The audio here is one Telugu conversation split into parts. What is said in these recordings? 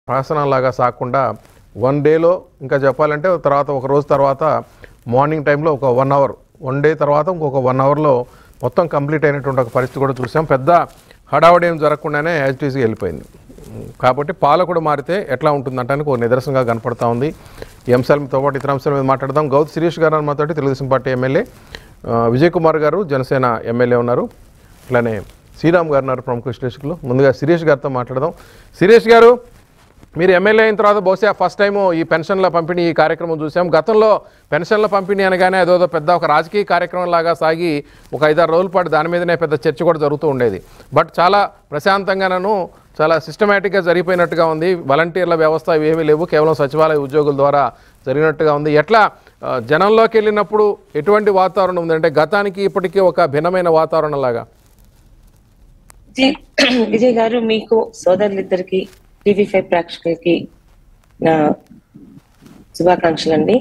ప్రహసనంలాగా సాగకుండా వన్ డేలో ఇంకా చెప్పాలంటే తర్వాత ఒక రోజు తర్వాత మార్నింగ్ టైంలో ఒక వన్ అవర్ వన్ డే తర్వాత ఇంకొక వన్ అవర్లో మొత్తం కంప్లీట్ అయినటువంటి ఒక పరిస్థితి కూడా చూసాం పెద్ద హడావడి ఏం జరగకుండానే యాజిటీసీకి వెళ్ళిపోయింది కాబట్టి పాలకుడు మారితే ఎట్లా ఉంటుందంటానికి ఒక నిదర్శనంగా కనపడతా ఉంది ఈ అంశాలతో పాటు ఇతర అంశాల మీద మాట్లాడదాం గౌత్ శిరీష్ గారు మాతోటి తెలుగుదేశం పార్టీ ఎమ్మెల్యే ఆ, విజయ్ కుమార్ గారు జనసేన ఎమ్మెల్యే ఉన్నారు అట్లానే శ్రీరామ్ గారు ఉన్నారు ప్రముఖ విశ్లేషకులు ముందుగా శిరీష్ గారితో మాట్లాడదాం శిరీష్ గారు మీరు ఎమ్మెల్యే అయిన తర్వాత బహుశా ఫస్ట్ టైం ఈ పెన్షన్ల పంపిణీ ఈ కార్యక్రమం చూసాం గతంలో పెన్షన్ల పంపిణీ అనగానే అదేదో పెద్ద ఒక రాజకీయ కార్యక్రమం లాగా సాగి ఒక ఐదారు రోజుల పాటు దాని మీదనే పెద్ద చర్చ కూడా జరుగుతూ ఉండేది బట్ చాలా ప్రశాంతంగానూ చాలా సిస్టమేటిక్గా జరిగిపోయినట్టుగా ఉంది వాలంటీర్ల వ్యవస్థ ఇవేమీ లేవు కేవలం సచివాలయ ఉద్యోగుల ద్వారా జరిగినట్టుగా ఉంది ఎట్లా ఆ, జనంలోకి వెళ్ళినప్పుడు ఎటువంటి వాతావరణం ఉంది అంటే గతానికి ఇప్పటికీ ఒక భిన్నమైన వాతావరణం లాగా విజయ్ విజయ్ గారు మీకు సోదరులిద్దరికి టీవీ ఫైవ్ ప్రేక్షకులకి నా శుభాకాంక్షలు అండి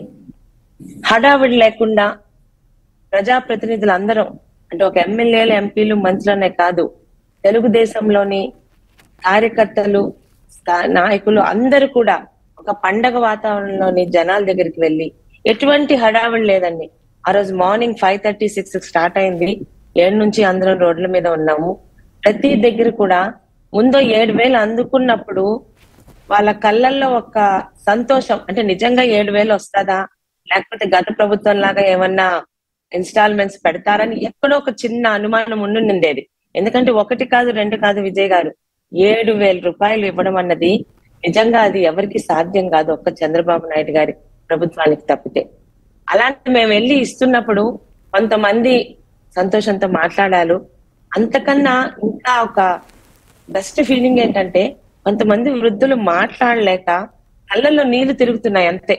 హడావిడి లేకుండా ప్రజాప్రతినిధులు అందరం అంటే ఒక ఎమ్మెల్యేలు ఎంపీలు మంత్రులనే కాదు తెలుగుదేశంలోని కార్యకర్తలు స్థా- నాయకులు అందరూ కూడా ఒక పండగ వాతావరణంలోని జనాల దగ్గరికి వెళ్ళి ఎటువంటి హడావిడి లేదండి ఆ రోజు morning five thirty six start అయింది ఏడు నుంచి అందరం రోడ్ల మీద ఉన్నాము ప్రతి దగ్గర కూడా ముందు ఏడు వేలు అందుకున్నప్పుడు వాళ్ళ కళ్ళల్లో ఒక సంతోషం అంటే నిజంగా ఏడు వేలు వస్తుందా లేకపోతే గత ప్రభుత్వం లాగా ఏమన్నా ఇన్స్టాల్మెంట్స్ పెడతారని ఎక్కడో ఒక చిన్న అనుమానం ఉండుండేది ఎందుకంటే ఒకటి కాదు రెండు కాదు విజయ్ గారు ఏడు వేల రూపాయలు ఇవ్వడం అన్నది నిజంగా అది ఎవరికి సాధ్యం కాదు ఒక్క చంద్రబాబు నాయుడు గారి ప్రభుత్వానికి తప్పితే అలాంటి మేము వెళ్ళి ఇస్తున్నప్పుడు కొంతమంది సంతోషంతో మాట్లాడారు అంతకన్నా ఇంకా ఒక బెస్ట్ ఫీలింగ్ ఏంటంటే కొంతమంది వృద్ధులు మాట్లాడలేక కళ్ళల్లో నీళ్లు తిరుగుతున్నాయి అంతే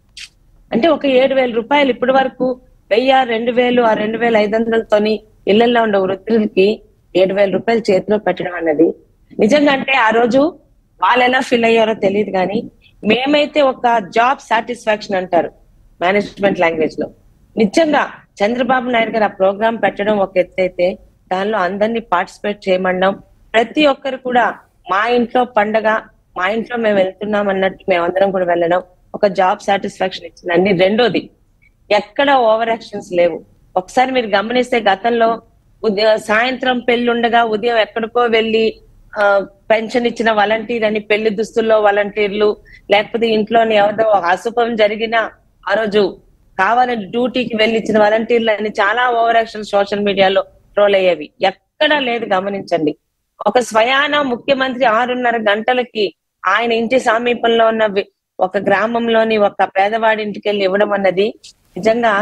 అంటే ఒక ఏడు వేల రూపాయలు ఇప్పటి వరకు వెయ్యి రెండు వేలు ఆ రెండు వేల ఐదు వందలతోని ఇళ్లలో ఉండే వృద్ధులకి ఏడు వేల రూపాయలు చేతిలో పెట్టడం అన్నది నిజంగా అంటే ఆ రోజు వాళ్ళు ఎలా ఫీల్ అయ్యారో తెలియదు కానీ మేమైతే ఒక జాబ్ సాటిస్ఫాక్షన్ అంటారు మేనేజ్మెంట్ లాంగ్వేజ్ లో నిజంగా చంద్రబాబు నాయుడు గారు ఆ ప్రోగ్రామ్ పెట్టడం ఒక ఎత్తు అయితే దానిలో అందరినీ పార్టిసిపేట్ చేయమన్నాం ప్రతి ఒక్కరు కూడా మా ఇంట్లో పండగ మా ఇంట్లో మేము వెళ్తున్నాం అన్నట్టు మేమందరం కూడా వెళ్ళడం ఒక జాబ్ సాటిస్ఫాక్షన్ ఇచ్చిందండి రెండోది ఎక్కడ ఓవర్ యాక్షన్స్ లేవు ఒకసారి మీరు గమనిస్తే గతంలో ఉదయం సాయంత్రం పెళ్లి ఉండగా ఉదయం ఎక్కడికో వెళ్ళి ఆ, పెన్షన్ ఇచ్చిన వాలంటీర్ అని పెళ్లి దుస్తుల్లో వాలంటీర్లు లేకపోతే ఇంట్లోని ఎవరిదో అశుభం జరిగినా ఆ రోజు కావాలని డ్యూటీకి వెళ్ళి ఇచ్చిన వాలంటీర్లు అని చాలా ఓవర్ యాక్షన్ సోషల్ మీడియాలో ట్రోల్ అయ్యేవి ఎక్కడా లేదు గమనించండి ఒక స్వయాన ముఖ్యమంత్రి ఆరున్నర గంటలకి ఆయన ఇంటి సమీపంలో ఉన్న వి- ఒక గ్రామంలోని ఒక పేదవాడి ఇంటికి వెళ్ళి ఇవ్వడం అన్నది నిజంగా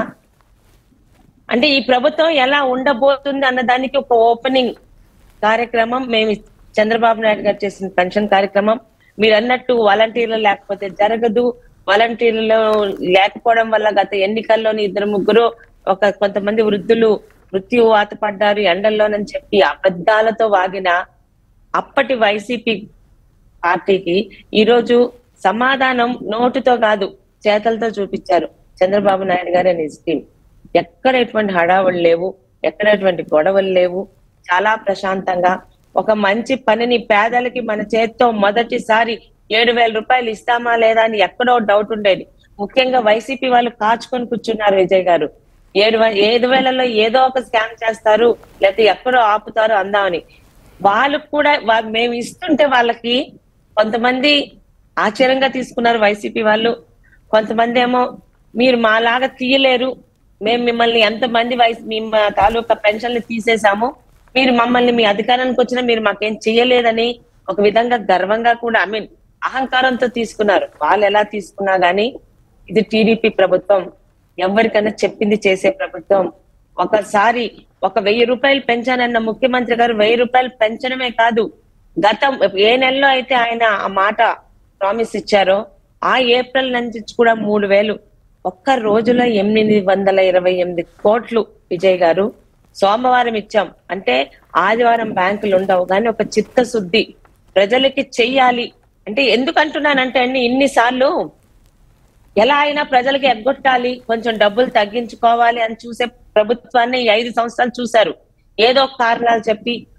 అంటే ఈ ప్రభుత్వం ఎలా ఉండబోతుంది అన్న దానికి ఒక ఓపెనింగ్ కార్యక్రమం మేము చంద్రబాబు నాయుడు గారు చేసిన పెన్షన్ కార్యక్రమం మీరు అన్నట్టు వాలంటీర్లు లేకపోతే జరగదు వాలంటీర్లు లేకపోవడం వల్ల గత ఎన్నికల్లోని ఇద్దరు ముగ్గురు ఒక కొంతమంది వృద్ధులు మృత్యు వాత పడ్డారు ఎండల్లోనని చెప్పి అబద్ధాలతో వాగిన అప్పటి వైసీపీ పార్టీకి ఈ రోజు సమాధానం నోటితో కాదు చేతలతో చూపించారు చంద్రబాబు నాయుడు గారి నిజ్ టీం ఎక్కడ ఎటువంటి హడావులు లేవు ఎక్కడ ఎటువంటి గొడవలు లేవు చాలా ప్రశాంతంగా ఒక మంచి పనిని పేదలకి మన చేత్తో మొదటిసారి ఏడు వేల రూపాయలు ఇస్తామా లేదా అని ఎక్కడో డౌట్ ఉండేది ముఖ్యంగా వైసీపీ వాళ్ళు కాచుకొని కూర్చున్నారు విజయ్ గారు ఏడు వే- ఏడు వేలలో ఏదో ఒక స్కామ్ చేస్తారు లేకపోతే ఎక్కడో ఆపుతారు అందామని వాళ్ళు కూడా వా- మేము ఇస్తుంటే వాళ్ళకి కొంతమంది ఆశ్చర్యంగా తీసుకున్నారు వైసీపీ వాళ్ళు కొంతమంది ఏమో మీరు మాలాగా తీయలేరు మేము మిమ్మల్ని ఎంతమంది వయసు మీ మా తాలూకా పెన్షన్లు తీసేసాము మీరు మమ్మల్ని మీ అధికారానికి వచ్చినా మీరు మాకేం చెయ్యలేదని ఒక విధంగా గర్వంగా కూడా ఐ మీన్ అహంకారంతో తీసుకున్నారు వాళ్ళు ఎలా తీసుకున్నా గానీ ఇది టీడీపీ ప్రభుత్వం ఎవరికైనా చెప్పింది చేసే ప్రభుత్వం ఒకసారి ఒక వెయ్యి రూపాయలు పెంచానన్న ముఖ్యమంత్రి గారు వెయ్యి రూపాయలు పెంచడమే కాదు గతం ఏ నెలలో అయితే ఆయన ఆ మాట ప్రామిస్ ఇచ్చారో ఆ ఏప్రిల్ నుంచి కూడా మూడు వేలు ఒక్క రోజులో ఎనిమిది వందల ఇరవై ఎనిమిది కోట్లు విజయ్ గారు సోమవారం ఇచ్చాం అంటే ఆదివారం బ్యాంకులు ఉండవు కానీ ఒక చిత్తశుద్ధి ప్రజలకి చెయ్యాలి అంటే ఎందుకు అంటున్నానంటే అండి ఇన్నిసార్లు ఎలా అయినా ప్రజలకి ఎగ్గొట్టాలి కొంచెం డబ్బులు తగ్గించుకోవాలి అని చూసే ప్రభుత్వాన్ని ఈ ఐదు సంవత్సరాలు చూశారు ఏదో ఒక కారణాలు చెప్పి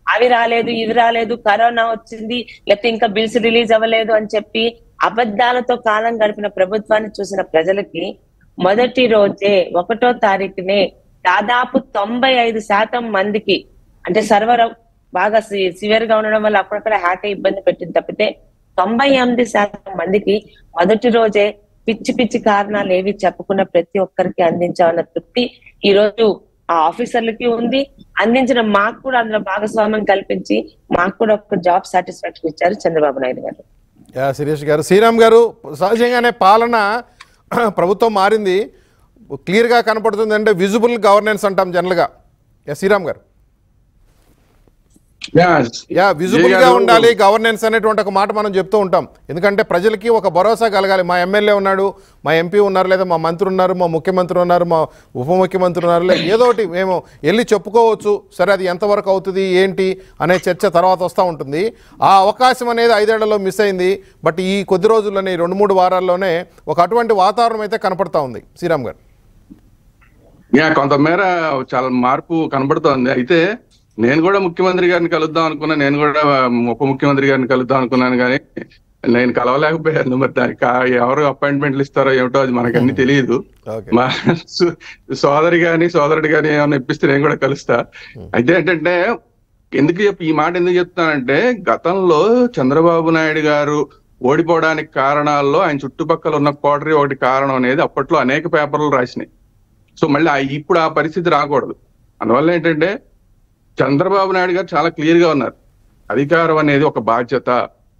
అవి రాలేదు ఇవి రాలేదు కరోనా వచ్చింది లేకపోతే ఇంకా బిల్స్ రిలీజ్ అవ్వలేదు అని చెప్పి అబద్ధాలతో కాలం గడిపిన ప్రభుత్వాన్ని చూసిన ప్రజలకి మొదటి రోజే ఒకటో తారీఖునే దాదాపు తొంభై ఐదు శాతం మందికి అంటే సర్వర్ బాగా సివియర్ గా ఉండడం వల్ల అక్కడక్కడ హ్యాక్ అయి ఇబ్బంది పెట్టింది తప్పితే తొంభై ఎనిమిది శాతం మందికి మొదటి రోజే పిచ్చి పిచ్చి కారణాలు ఏవి చెప్పుకున్న ప్రతి ఒక్కరికి అందించామన్న తృప్తి ఈ రోజు ఆ ఆఫీసర్లకి ఉంది అందించిన మాకు కూడా అందులో భాగస్వామ్యం కల్పించి మాకు కూడా ఒక జాబ్ సాటిస్ఫాక్షన్ ఇచ్చారు చంద్రబాబు నాయుడు గారు యా శిరీష్ గారు శ్రీరామ్ గారు సహజంగానే పాలన ప్రభుత్వం మారింది క్లియర్గా కనపడుతుంది అంటే విజిబుల్ గవర్నెన్స్ అంటాం జనరల్గా యా శ్రీరామ్ గారు యా విజిబుల్ గా ఉండాలి గవర్నెన్స్ అనేటువంటి ఒక మాట మనం చెప్తూ ఉంటాం ఎందుకంటే ప్రజలకి ఒక భరోసా కలగాలి మా ఎమ్మెల్యే ఉన్నాడు మా ఎంపీ ఉన్నారు లేదా మా మంత్రి ఉన్నారు మా ముఖ్యమంత్రి ఉన్నారు మా ఉప ముఖ్యమంత్రి ఉన్నారు లేదా ఏదో ఒకటి మేము వెళ్ళి చెప్పుకోవచ్చు సరే అది ఎంతవరకు అవుతుంది ఏంటి అనే చర్చ తర్వాత వస్తూ ఉంటుంది ఆ అవకాశం అనేది ఐదేళ్లలో మిస్ అయింది బట్ ఈ కొద్ది రోజుల్లోనే ఈ రెండు మూడు వారాల్లోనే ఒక అటువంటి వాతావరణం అయితే కనపడతా ఉంది శ్రీరామ్ గారు యా కొంతమేర చాలా మార్పు కనబడుతోంది అయితే నేను కూడా ముఖ్యమంత్రి గారిని కలుద్దాం అనుకున్నా నేను కూడా ఉప ముఖ్యమంత్రి గారిని కలుద్దాం అనుకున్నాను కానీ నేను కలవలేకపోయాను మరి దానికి ఆ ఎవరు అపాయింట్మెంట్లు ఇస్తారో ఏమిటో అది మనకన్నీ తెలియదు ఓకే మా సో- సోదరి గాని సోదరుడు గాని ఏమైనా ఇప్పిస్తే నేను కూడా కలుస్తా అయితే ఏంటంటే ఎందుకు చెప్పి ఈ మాట ఎందుకు చెప్తానంటే గతంలో చంద్రబాబు నాయుడు గారు ఓడిపోవడానికి కారణాల్లో ఆయన చుట్టుపక్కల ఉన్న కోటరీ ఒకటి కారణం అనేది అప్పట్లో అనేక పేపర్లు రాసినాయి సో మళ్ళీ ఆ- ఇప్పుడు ఆ పరిస్థితి రాకూడదు అందువల్ల ఏంటంటే చంద్రబాబు నాయుడు గారు చాలా క్లియర్ గా ఉన్నారు అధికారం అనేది ఒక బాధ్యత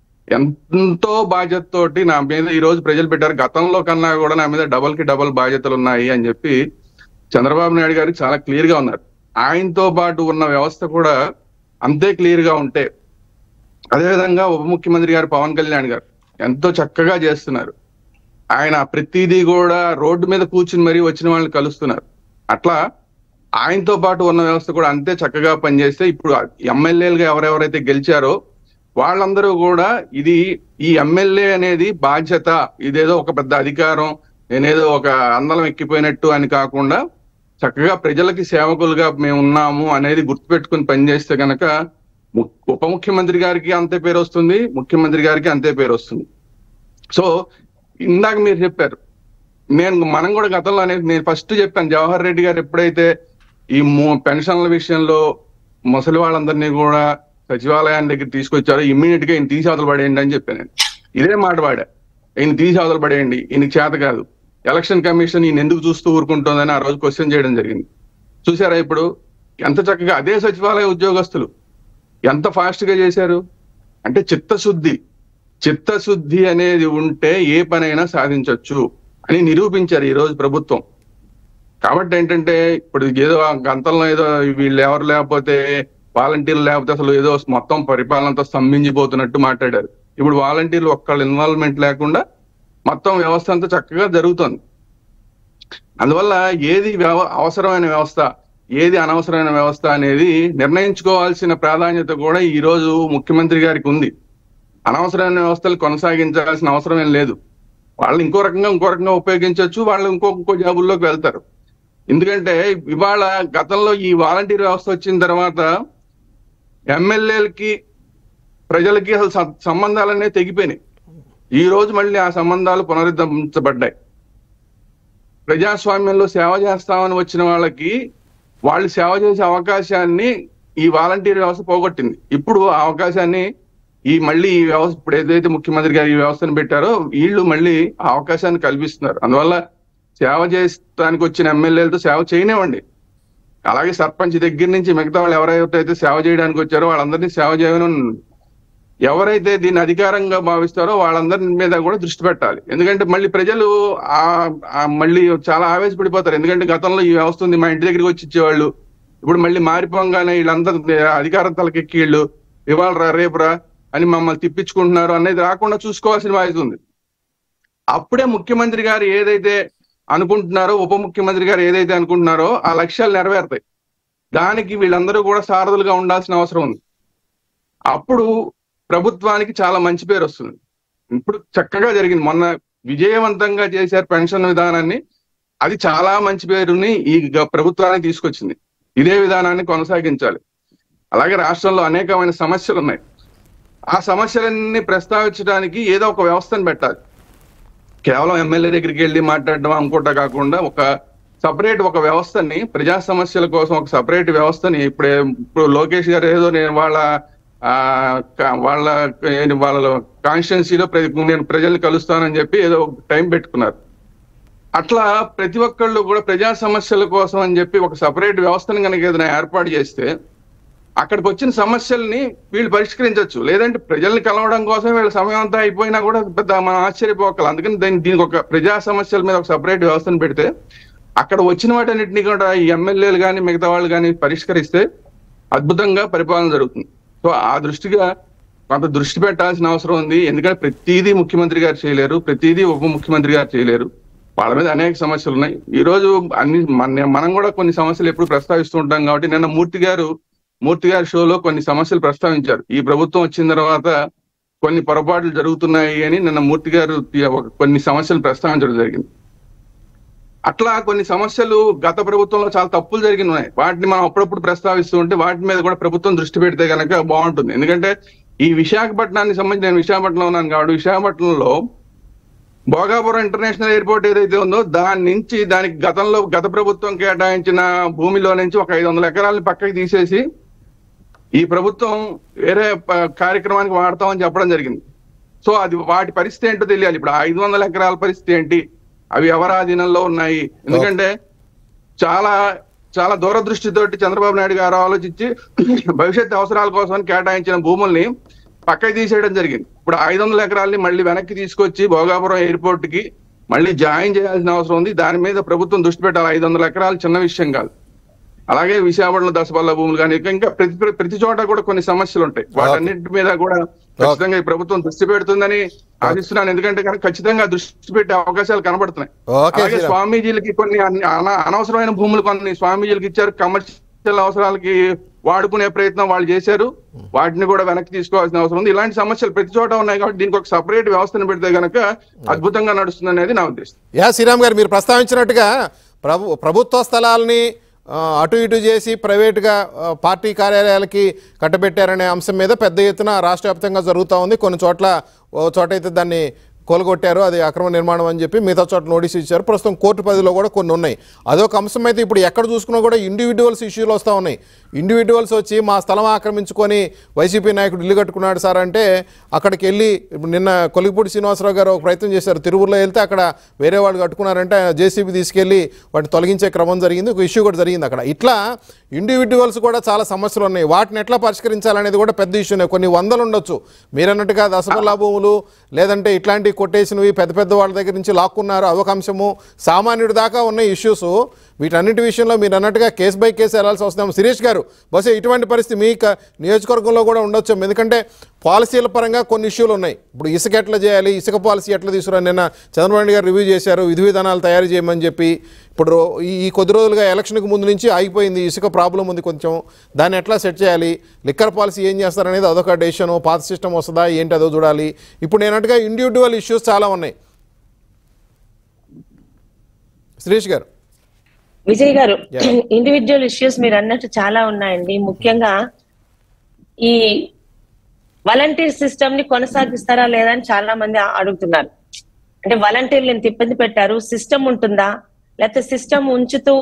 ఎంతో బాధ్యతతోటి నా మీద ఈ రోజు ప్రజలు పెట్టారు గతంలో కన్నా కూడా నా మీద డబల్ కి డబల్ బాధ్యతలు ఉన్నాయి అని చెప్పి చంద్రబాబు నాయుడు గారికి చాలా క్లియర్ గా ఉన్నారు ఆయనతో పాటు ఉన్న వ్యవస్థ కూడా అంతే క్లియర్ గా ఉంటే అదేవిధంగా ఉప ముఖ్యమంత్రి గారు పవన్ కళ్యాణ్ గారు ఎంతో చక్కగా చేస్తున్నారు ఆయన ప్రతిదీ కూడా రోడ్డు మీద కూర్చుని మరీ వచ్చిన వాళ్ళని కలుస్తున్నారు అట్లా ఆయనతో పాటు ఉన్న వ్యవస్థ కూడా అంతే చక్కగా పనిచేస్తే ఇప్పుడు ఎమ్మెల్యేలుగా ఎవరెవరైతే గెలిచారో వాళ్ళందరూ కూడా ఇది ఈ ఎమ్మెల్యే అనేది బాధ్యత ఇదేదో ఒక పెద్ద అధికారం నేనేదో ఒక అందలం ఎక్కిపోయినట్టు అని కాకుండా చక్కగా ప్రజలకి సేవకులుగా మేము ఉన్నాము అనేది గుర్తుపెట్టుకుని పనిచేస్తే గనక ము- ఉప ముఖ్యమంత్రి గారికి అంతే పేరు వస్తుంది ముఖ్యమంత్రి గారికి అంతే పేరు వస్తుంది సో ఇందాక మీరు చెప్పారు నేను మనం కూడా గతంలో అనేది నేను ఫస్ట్ చెప్పాను జవహర్ రెడ్డి గారు ఎప్పుడైతే ఈ ము- పెన్షన్ల విషయంలో ముసలి వాళ్ళందరినీ కూడా సచివాలయాన్ని దగ్గర తీసుకొచ్చారో ఇమ్మీడియట్ గా ఈయన తీసి అవతల పడేయండి అని చెప్పాను నేను ఇదే మాట వాడా ఈయన తీసి అవతల పడేయండి ఈయనకి చేత కాదు ఎలక్షన్ కమిషన్ ఈయన ఎందుకు చూస్తూ ఊరుకుంటుందని ఆ రోజు క్వశ్చన్ చేయడం జరిగింది చూసారా ఇప్పుడు ఎంత చక్కగా అదే సచివాలయ ఉద్యోగస్తులు ఎంత ఫాస్ట్ గా చేశారు అంటే చిత్తశుద్ధి చిత్తశుద్ధి అనేది ఉంటే ఏ పనైనా సాధించొచ్చు అని నిరూపించారు ఈ రోజు ప్రభుత్వం కాబట్టి ఏంటంటే ఇప్పుడు ఏదో ఆ గంతల్లో ఏదో వీళ్ళు ఎవరు లేకపోతే వాలంటీర్లు లేకపోతే అసలు ఏదో మొత్తం పరిపాలనతో స్తంభించిపోతున్నట్టు మాట్లాడారు ఇప్పుడు వాలంటీర్లు ఒక్కళ్ళ ఇన్వాల్వ్మెంట్ లేకుండా మొత్తం వ్యవస్థ అంతా చక్కగా జరుగుతుంది అందువల్ల ఏది వ్యవ- అవసరమైన వ్యవస్థ ఏది అనవసరమైన వ్యవస్థ అనేది నిర్ణయించుకోవాల్సిన ప్రాధాన్యత కూడా ఈ రోజు ముఖ్యమంత్రి గారికి ఉంది అనవసరమైన వ్యవస్థలు కొనసాగించాల్సిన అవసరం ఏం లేదు వాళ్ళు ఇంకో రకంగా ఇంకో రకంగా ఉపయోగించవచ్చు వాళ్ళు ఇంకో ఇంకో జాబుల్లోకి వెళ్తారు ఎందుకంటే ఇవాళ గతంలో ఈ వాలంటీర్ వ్యవస్థ వచ్చిన తర్వాత ఎమ్మెల్యేలకి ప్రజలకి అసలు స- సంబంధాలనే తెగిపోయినాయి ఈ రోజు మళ్ళీ ఆ సంబంధాలు పునరుద్ధరించబడ్డాయి ప్రజాస్వామ్యంలో సేవ చేస్తామని వచ్చిన వాళ్ళకి వాళ్ళు సేవ చేసే అవకాశాన్ని ఈ వాలంటీర్ వ్యవస్థ పోగొట్టింది ఇప్పుడు ఆ అవకాశాన్ని ఈ మళ్ళీ ఈ వ్యవస్థ ఇప్పుడు ఏదైతే ముఖ్యమంత్రి గారు ఈ వ్యవస్థను పెట్టారో వీళ్ళు మళ్ళీ ఆ అవకాశాన్ని కల్పిస్తున్నారు అందువల్ల సేవ చేయడానికి వచ్చిన ఎమ్మెల్యేలతో సేవ చేయనివ్వండి అలాగే సర్పంచ్ దగ్గర నుంచి మిగతా వాళ్ళు ఎవరైతే సేవ చేయడానికి వచ్చారో వాళ్ళందరినీ సేవ చేయను ఎవరైతే దీన్ని అధికారంగా భావిస్తారో వాళ్ళందరి మీద కూడా దృష్టి పెట్టాలి ఎందుకంటే మళ్ళీ ప్రజలు ఆ ఆ మళ్ళీ చాలా ఆవేశపడిపోతారు ఎందుకంటే గతంలో ఈ వ్యవస్థ ఉంది మా ఇంటి దగ్గరికి వచ్చి ఇచ్చేవాళ్ళు ఇప్పుడు మళ్ళీ మారిపోగానే వీళ్ళందరూ అధికారం తలకెక్కి వీళ్ళు ఇవాళ రా రేపు రా అని మమ్మల్ని తిప్పించుకుంటున్నారు అనేది రాకుండా చూసుకోవాల్సిన బాధ్యత ఉంది అప్పుడే ముఖ్యమంత్రి గారు ఏదైతే అనుకుంటున్నారో ఉప ముఖ్యమంత్రి గారు ఏదైతే అనుకుంటున్నారో ఆ లక్ష్యాలు నెరవేరుతాయి దానికి వీళ్ళందరూ కూడా సారథులుగా ఉండాల్సిన అవసరం ఉంది అప్పుడు ప్రభుత్వానికి చాలా మంచి పేరు వస్తుంది ఇప్పుడు చక్కగా జరిగింది మొన్న విజయవంతంగా చేశారు పెన్షన్ విధానాన్ని అది చాలా మంచి పేరుని ఈ గ- ప్రభుత్వానికి తీసుకొచ్చింది ఇదే విధానాన్ని కొనసాగించాలి అలాగే రాష్ట్రంలో అనేకమైన సమస్యలు ఉన్నాయి ఆ సమస్యలన్నీ ప్రస్తావించడానికి ఏదో ఒక వ్యవస్థను పెట్టాలి కేవలం ఎమ్మెల్యే దగ్గరికి వెళ్ళి మాట్లాడడం అనుకుంటా కాకుండా ఒక సపరేట్ ఒక వ్యవస్థని ప్రజా సమస్యల కోసం ఒక సపరేట్ వ్యవస్థని ఇప్పుడే ఇప్పుడు లోకేష్ గారు ఏదో నేను వాళ్ళ ఆ క- వాళ్ళ ఏంటి వాళ్ళ కాన్స్టిట్యున్సీలో నేను ప్రజల్ని కలుస్తానని చెప్పి ఏదో టైం పెట్టుకున్నారు అట్లా ప్రతి ఒక్కళ్ళు కూడా ప్రజా సమస్యల కోసం అని చెప్పి ఒక సపరేట్ వ్యవస్థను కనుక ఏదైనా ఏర్పాటు చేస్తే అక్కడికి వచ్చిన సమస్యల్ని వీళ్ళు పరిష్కరించవచ్చు లేదంటే ప్రజల్ని కలవడం కోసం వీళ్ళ సమయం అంతా అయిపోయినా కూడా పెద్ద మనం ఆశ్చర్యపోకలు అందుకని దీని దీనికి ఒక ప్రజా సమస్యల మీద ఒక సపరేట్ వ్యవస్థను పెడితే అక్కడ వచ్చిన వాటన్నిటిని కూడా ఈ ఎమ్మెల్యేలు కానీ మిగతా వాళ్ళు కానీ పరిష్కరిస్తే అద్భుతంగా పరిపాలన జరుగుతుంది సో ఆ దృష్టిగా కొంత దృష్టి పెట్టాల్సిన అవసరం ఉంది ఎందుకంటే ప్రతిదీ ముఖ్యమంత్రి గారు చేయలేరు ప్రతిదీ ఉప ముఖ్యమంత్రి గారు చేయలేరు వాళ్ళ మీద అనేక సమస్యలు ఉన్నాయి ఈ రోజు అన్ని మన మనం కూడా కొన్ని సమస్యలు ఎప్పుడు ప్రస్తావిస్తూ ఉంటాం కాబట్టి నిన్న మూర్తి గారు మూర్తి గారి షోలో కొన్ని సమస్యలు ప్రస్తావించారు ఈ ప్రభుత్వం వచ్చిన తర్వాత కొన్ని పొరపాట్లు జరుగుతున్నాయి అని నిన్న మూర్తి గారు ఒక- కొన్ని సమస్యలు ప్రస్తావించడం జరిగింది అట్లా కొన్ని సమస్యలు గత ప్రభుత్వంలో చాలా తప్పులు జరిగిన ఉన్నాయి వాటిని మనం అప్పుడప్పుడు ప్రస్తావిస్తూ ఉంటే వాటి మీద కూడా ప్రభుత్వం దృష్టి పెడితే కనుక బాగుంటుంది ఎందుకంటే ఈ విశాఖపట్నానికి సంబంధించి నేను విశాఖపట్నంలో ఉన్నాను కాబట్టి విశాఖపట్నంలో భోగాపురం ఇంటర్నేషనల్ ఎయిర్పోర్ట్ ఏదైతే ఉందో దాని నుంచి దానికి గతంలో గత ప్రభుత్వం కేటాయించిన భూమిలో నుంచి ఒక ఐదు వందల ఎకరాలని పక్కకి తీసేసి ఈ ప్రభుత్వం వేరే ప- కార్యక్రమానికి వాడతామని చెప్పడం జరిగింది సో అది వాటి పరిస్థితి ఏంటో తెలియాలి ఇప్పుడు ఐదు వందల ఎకరాల పరిస్థితి ఏంటి అవి ఎవరి ఆధీనంలో ఉన్నాయి ఎందుకంటే చాలా చాలా దూరదృష్టితోటి చంద్రబాబు నాయుడు గారు ఆలోచించి భవిష్యత్ అవసరాల కోసం కేటాయించిన భూముల్ని పక్కకి తీసేయడం జరిగింది ఇప్పుడు ఐదు వందల ఎకరాల్ని మళ్ళీ వెనక్కి తీసుకొచ్చి భోగాపురం ఎయిర్పోర్ట్ కి మళ్ళీ జాయిన్ చేయాల్సిన అవసరం ఉంది దాని మీద ప్రభుత్వం దృష్టి పెట్టాలి ఐదు వందల ఎకరాలు చిన్న విషయం కాదు అలాగే విశాఖపట్నం దశపల్ల భూములు కానీ ఇంకా ఇంకా ప్రతి ప్రతి- ప్రతి చోట కూడా కొన్ని సమస్యలు ఉంటాయి వాటన్నిటి మీద కూడా ఖచ్చితంగా ఈ ప్రభుత్వం దృష్టి పెడుతుందని ఆశిస్తున్నాను ఎందుకంటే కనుక ఖచ్చితంగా దృష్టి పెట్టే అవకాశాలు కనబడుతున్నాయి ఓకే అలాగే శ్రీరామ్. స్వామీజీలకి కొన్ని అన్ని అన- అనవసరమైన భూములు కొన్ని స్వామీజీలకి ఇచ్చారు కమర్షియల్ అవసరాలకి వాడుకునే ప్రయత్నం వాళ్ళు చేశారు వాటిని కూడా వెనక్కి తీసుకోవాల్సిన అవసరం ఉంది ఇలాంటి సమస్యలు ప్రతి చోట ఉన్నాయి కాబట్టి దీనికి ఒక సపరేట్ వ్యవస్థను పెడితే గనక అద్భుతంగా నడుస్తుంది అనేది నా ఉద్దేశం యా శ్రీరామ్ గారు మీరు ప్రస్తావించినట్టుగా ప్రభు ప్రభుత్వ స్థలాల్ని ఆ, అటు ఇటు చేసి ప్రైవేటుగా ఆ, పార్టీ కార్యాలయాలకి కట్టబెట్టారనే అంశం మీద పెద్ద ఎత్తున రాష్ట్ర వ్యాప్తంగా జరుగుతూ ఉంది కొన్ని చోట్ల ఓ చోట అయితే దాన్ని కోలుగొట్టారు అది అక్రమ నిర్మాణం అని చెప్పి మిగతా చోట్ల నోటీస్ ఇచ్చారు ప్రస్తుతం కోర్టు పరిధిలో కూడా కొన్ని ఉన్నాయి అదొక అంశం అయితే ఇప్పుడు ఎక్కడ చూసుకున్నా కూడా ఇండివిజువల్స్ ఇష్యూలు వస్తూ ఉన్నాయి ఇండివిజువల్స్ వచ్చి మా స్థలం ఆక్రమించుకొని వైసీపీ నాయకుడు ఇల్లు కట్టుకున్నాడు సార్ అంటే అక్కడికి వెళ్ళి ఇప్పుడు నిన్న కొలిగిపూడి శ్రీనివాసరావు గారు ఒక ప్రయత్నం చేశారు తిరువురులో వెళ్తే అక్కడ వేరే వాళ్ళు కట్టుకున్నారంటే జేసీబీ తీసుకెళ్ళి వాటిని తొలగించే క్రమం జరిగింది ఒక ఇష్యూ కూడా జరిగింది అక్కడ ఇట్లా ఇండివిజువల్స్ కూడా చాలా సమస్యలు ఉన్నాయి వాటిని ఎట్లా పరిష్కరించాలనేది కూడా పెద్ద ఇష్యూనే కొన్ని వందలు ఉండొచ్చు మీరన్నట్టుగా దశమల్లా భూములు లేదంటే ఇట్లాంటి కొట్టేసినవి పెద్ద పెద్ద వాళ్ళ దగ్గర నుంచి లాక్కున్నారు అదొక అంశము సామాన్యుడి దాకా ఉన్న ఇష్యూస్ వీటన్నిటి విషయంలో మీరు అన్నట్టుగా కేసు బై కేసు వెళ్ళాల్సి వస్తున్నాం శిరీష్ గారు బహుశా ఇటువంటి పరిస్థితి మీ క- నియోజకవర్గంలో కూడా ఉండొచ్చు ఎందుకంటే పాలసీల పరంగా కొన్ని ఇష్యూలు ఉన్నాయి ఇప్పుడు ఇసుక ఎట్లా చేయాలి ఇసుక పాలసీ ఎట్లా తీసుకురా నిన్న చంద్రబాబు నాయుడు గారు రివ్యూ చేశారు విధి విధానాలు తయారు చేయమని చెప్పి ఇప్పుడు రో- ఈ ఈ కొద్ది రోజులుగా ఎలక్షన్కి ముందు నుంచి ఆగిపోయింది ఇసుక ప్రాబ్లం ఉంది కొంచెం దాన్ని ఎట్లా సెట్ చేయాలి లిక్కర్ పాలసీ ఏం చేస్తారనేది అదొక డెసిషన్ పాత సిస్టమ్ వస్తుందా ఏంటి అదో చూడాలి ఇప్పుడు నేనట్టుగా ఇండివిజువల్ ఇష్యూస్ చాలా ఉన్నాయి శిరీష్ గారు విజయ్ గారు Yeah. ఇండివిజువల్ ఇష్యూస్ మీరు అన్నట్టు చాలా ఉన్నాయండి ముఖ్యంగా ఈ వాలంటీర్ సిస్టమ్ ని కొనసాగిస్తారా లేదా అని చాలా మంది ఆ- అడుగుతున్నారు అంటే వాలంటీర్లు ఇంత ఇబ్బంది పెట్టారు సిస్టమ్ ఉంటుందా లేకపోతే సిస్టమ్ ఉంచుతూ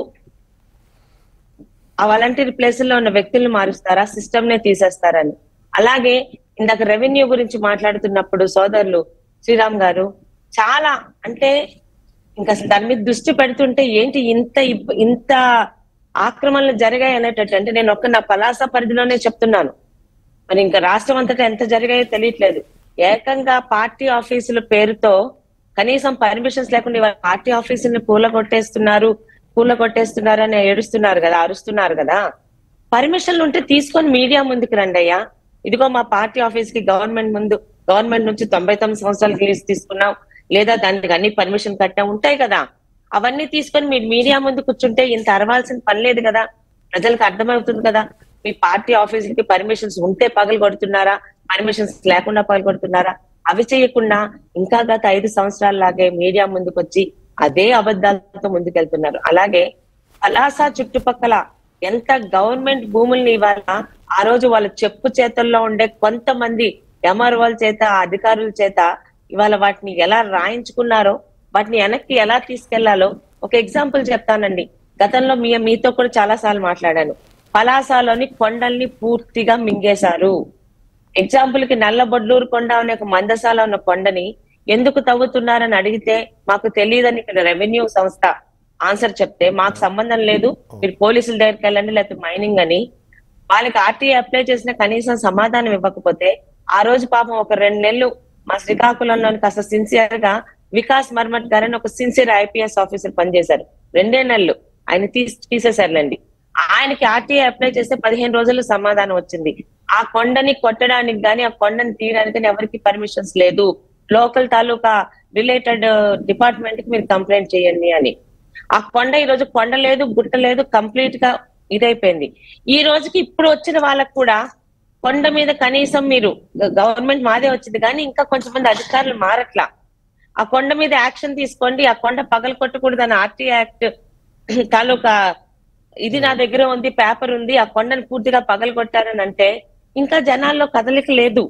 ఆ వాలంటీర్ ప్లేసుల్లో ఉన్న వ్యక్తులను మారుస్తారా సిస్టమ్ నే తీసేస్తారని అలాగే ఇందాక రెవెన్యూ గురించి మాట్లాడుతున్నప్పుడు సోదరులు శ్రీరామ్ గారు చాలా అంటే ఇంకా అసలు దాని మీద దృష్టి పెడుతుంటే ఏంటి ఇంత ఇబ్- ఇంత ఆక్రమణలు జరిగాయి అనేటట్టు అంటే నేను ఒక్క నా పలాస పరిధిలోనే చెప్తున్నాను మరి ఇంకా రాష్ట్రం అంతటా ఎంత జరిగాయో తెలియట్లేదు ఏకంగా పార్టీ ఆఫీసుల పేరుతో కనీసం పర్మిషన్స్ లేకుండా ఇవాళ పార్టీ ఆఫీసుల్ని పూల కొట్టేస్తున్నారు పూల కొట్టేస్తున్నారు అని ఏడుస్తున్నారు కదా అరుస్తున్నారు కదా పర్మిషన్లు ఉంటే తీసుకొని మీడియా ముందుకు రండి అయ్యా ఇదిగో మా పార్టీ ఆఫీస్ కి గవర్నమెంట్ ముందు గవర్నమెంట్ నుంచి తొంభై తొమ్మిది సంవత్సరాలకి లీజ్ తీసుకున్నాం లేదా దానికి అన్ని పర్మిషన్ కట్టా ఉంటాయి కదా అవన్నీ తీసుకొని మీరు మీడియా ముందు కూర్చుంటే ఇంత అరవాల్సిన పని లేదు కదా ప్రజలకు అర్థమవుతుంది కదా మీ పార్టీ ఆఫీసులకి పర్మిషన్స్ ఉంటే పగలు కొడుతున్నారా పర్మిషన్స్ లేకుండా పగలు కొడుతున్నారా అవి చేయకుండా ఇంకా గత ఐదు సంవత్సరాల లాగే మీడియా ముందుకు వచ్చి అదే అబద్ధాలతో ముందుకెళ్తున్నారు అలాగే పలాస చుట్టుపక్కల ఎంత గవర్నమెంట్ భూముల్ని ఇవాళ ఆ రోజు వాళ్ళ చెప్పు చేతుల్లో ఉండే కొంతమంది ఎంఆర్ఓల చేత అధికారుల చేత ఇవాళ వాటిని ఎలా రాయించుకున్నారో వాటిని వెనక్కి ఎలా తీసుకెళ్లాలో ఒక ఎగ్జాంపుల్ చెప్తానండి గతంలో మీ మీతో కూడా చాలా సార్లు మాట్లాడాను పలాసలోని కొండల్ని పూర్తిగా మింగేశారు ఎగ్జాంపుల్ కి నల్లబొడ్లూరు కొండ అనే ఒక మందసాల ఉన్న కొండని ఎందుకు తవ్వుతున్నారని అడిగితే మాకు తెలియదని ఇక్కడ రెవెన్యూ సంస్థ ఆన్సర్ చెప్తే మాకు సంబంధం లేదు మీరు పోలీసుల దగ్గరికి వెళ్ళండి లేకపోతే మైనింగ్ అని వాళ్ళకి ఆర్టీఐ అప్లై చేసిన కనీసం సమాధానం ఇవ్వకపోతే ఆ రోజు పాపం ఒక రెండు నెలలు మా శ్రీకాకుళంలోని కాస్త సిన్సియర్ గా వికాస్ మర్మట్ గారని ఒక సిన్సియర్ ఐపీఎస్ ఆఫీసర్ పనిచేశారు రెండే నెలలు ఆయన తీసి తీసేశారులేండి ఆయనకి ఆర్టీఐ అప్లై చేస్తే పదిహేను రోజుల్లో సమాధానం వచ్చింది ఆ కొండని కొట్టడానికి గాని ఆ కొండని తీయడానికి గాని ఎవరికి పర్మిషన్స్ లేదు లోకల్ తాలూకా రిలేటెడ్ డిపార్ట్మెంట్ కి మీరు కంప్లైంట్ చేయండి అని ఆ కొండ ఈ రోజు కొండ లేదు గుట్ట లేదు కంప్లీట్ గా ఇదైపోయింది ఈ రోజుకి ఇప్పుడు వచ్చిన వాళ్ళకు కూడా కొండ మీద కనీసం మీరు గవర్నమెంట్ మాదే వచ్చింది కానీ ఇంకా కొంచెం మంది అధికారులు మారట్లా ఆ కొండ మీద యాక్షన్ తీసుకోండి ఆ కొండ పగల కొట్టకూడదు అని ఆర్టీ యాక్ట్ తాలూకా ఇది నా దగ్గర ఉంది పేపర్ ఉంది ఆ కొండను పూర్తిగా పగల కొట్టారని అంటే ఇంకా జనాల్లో కదలిక లేదు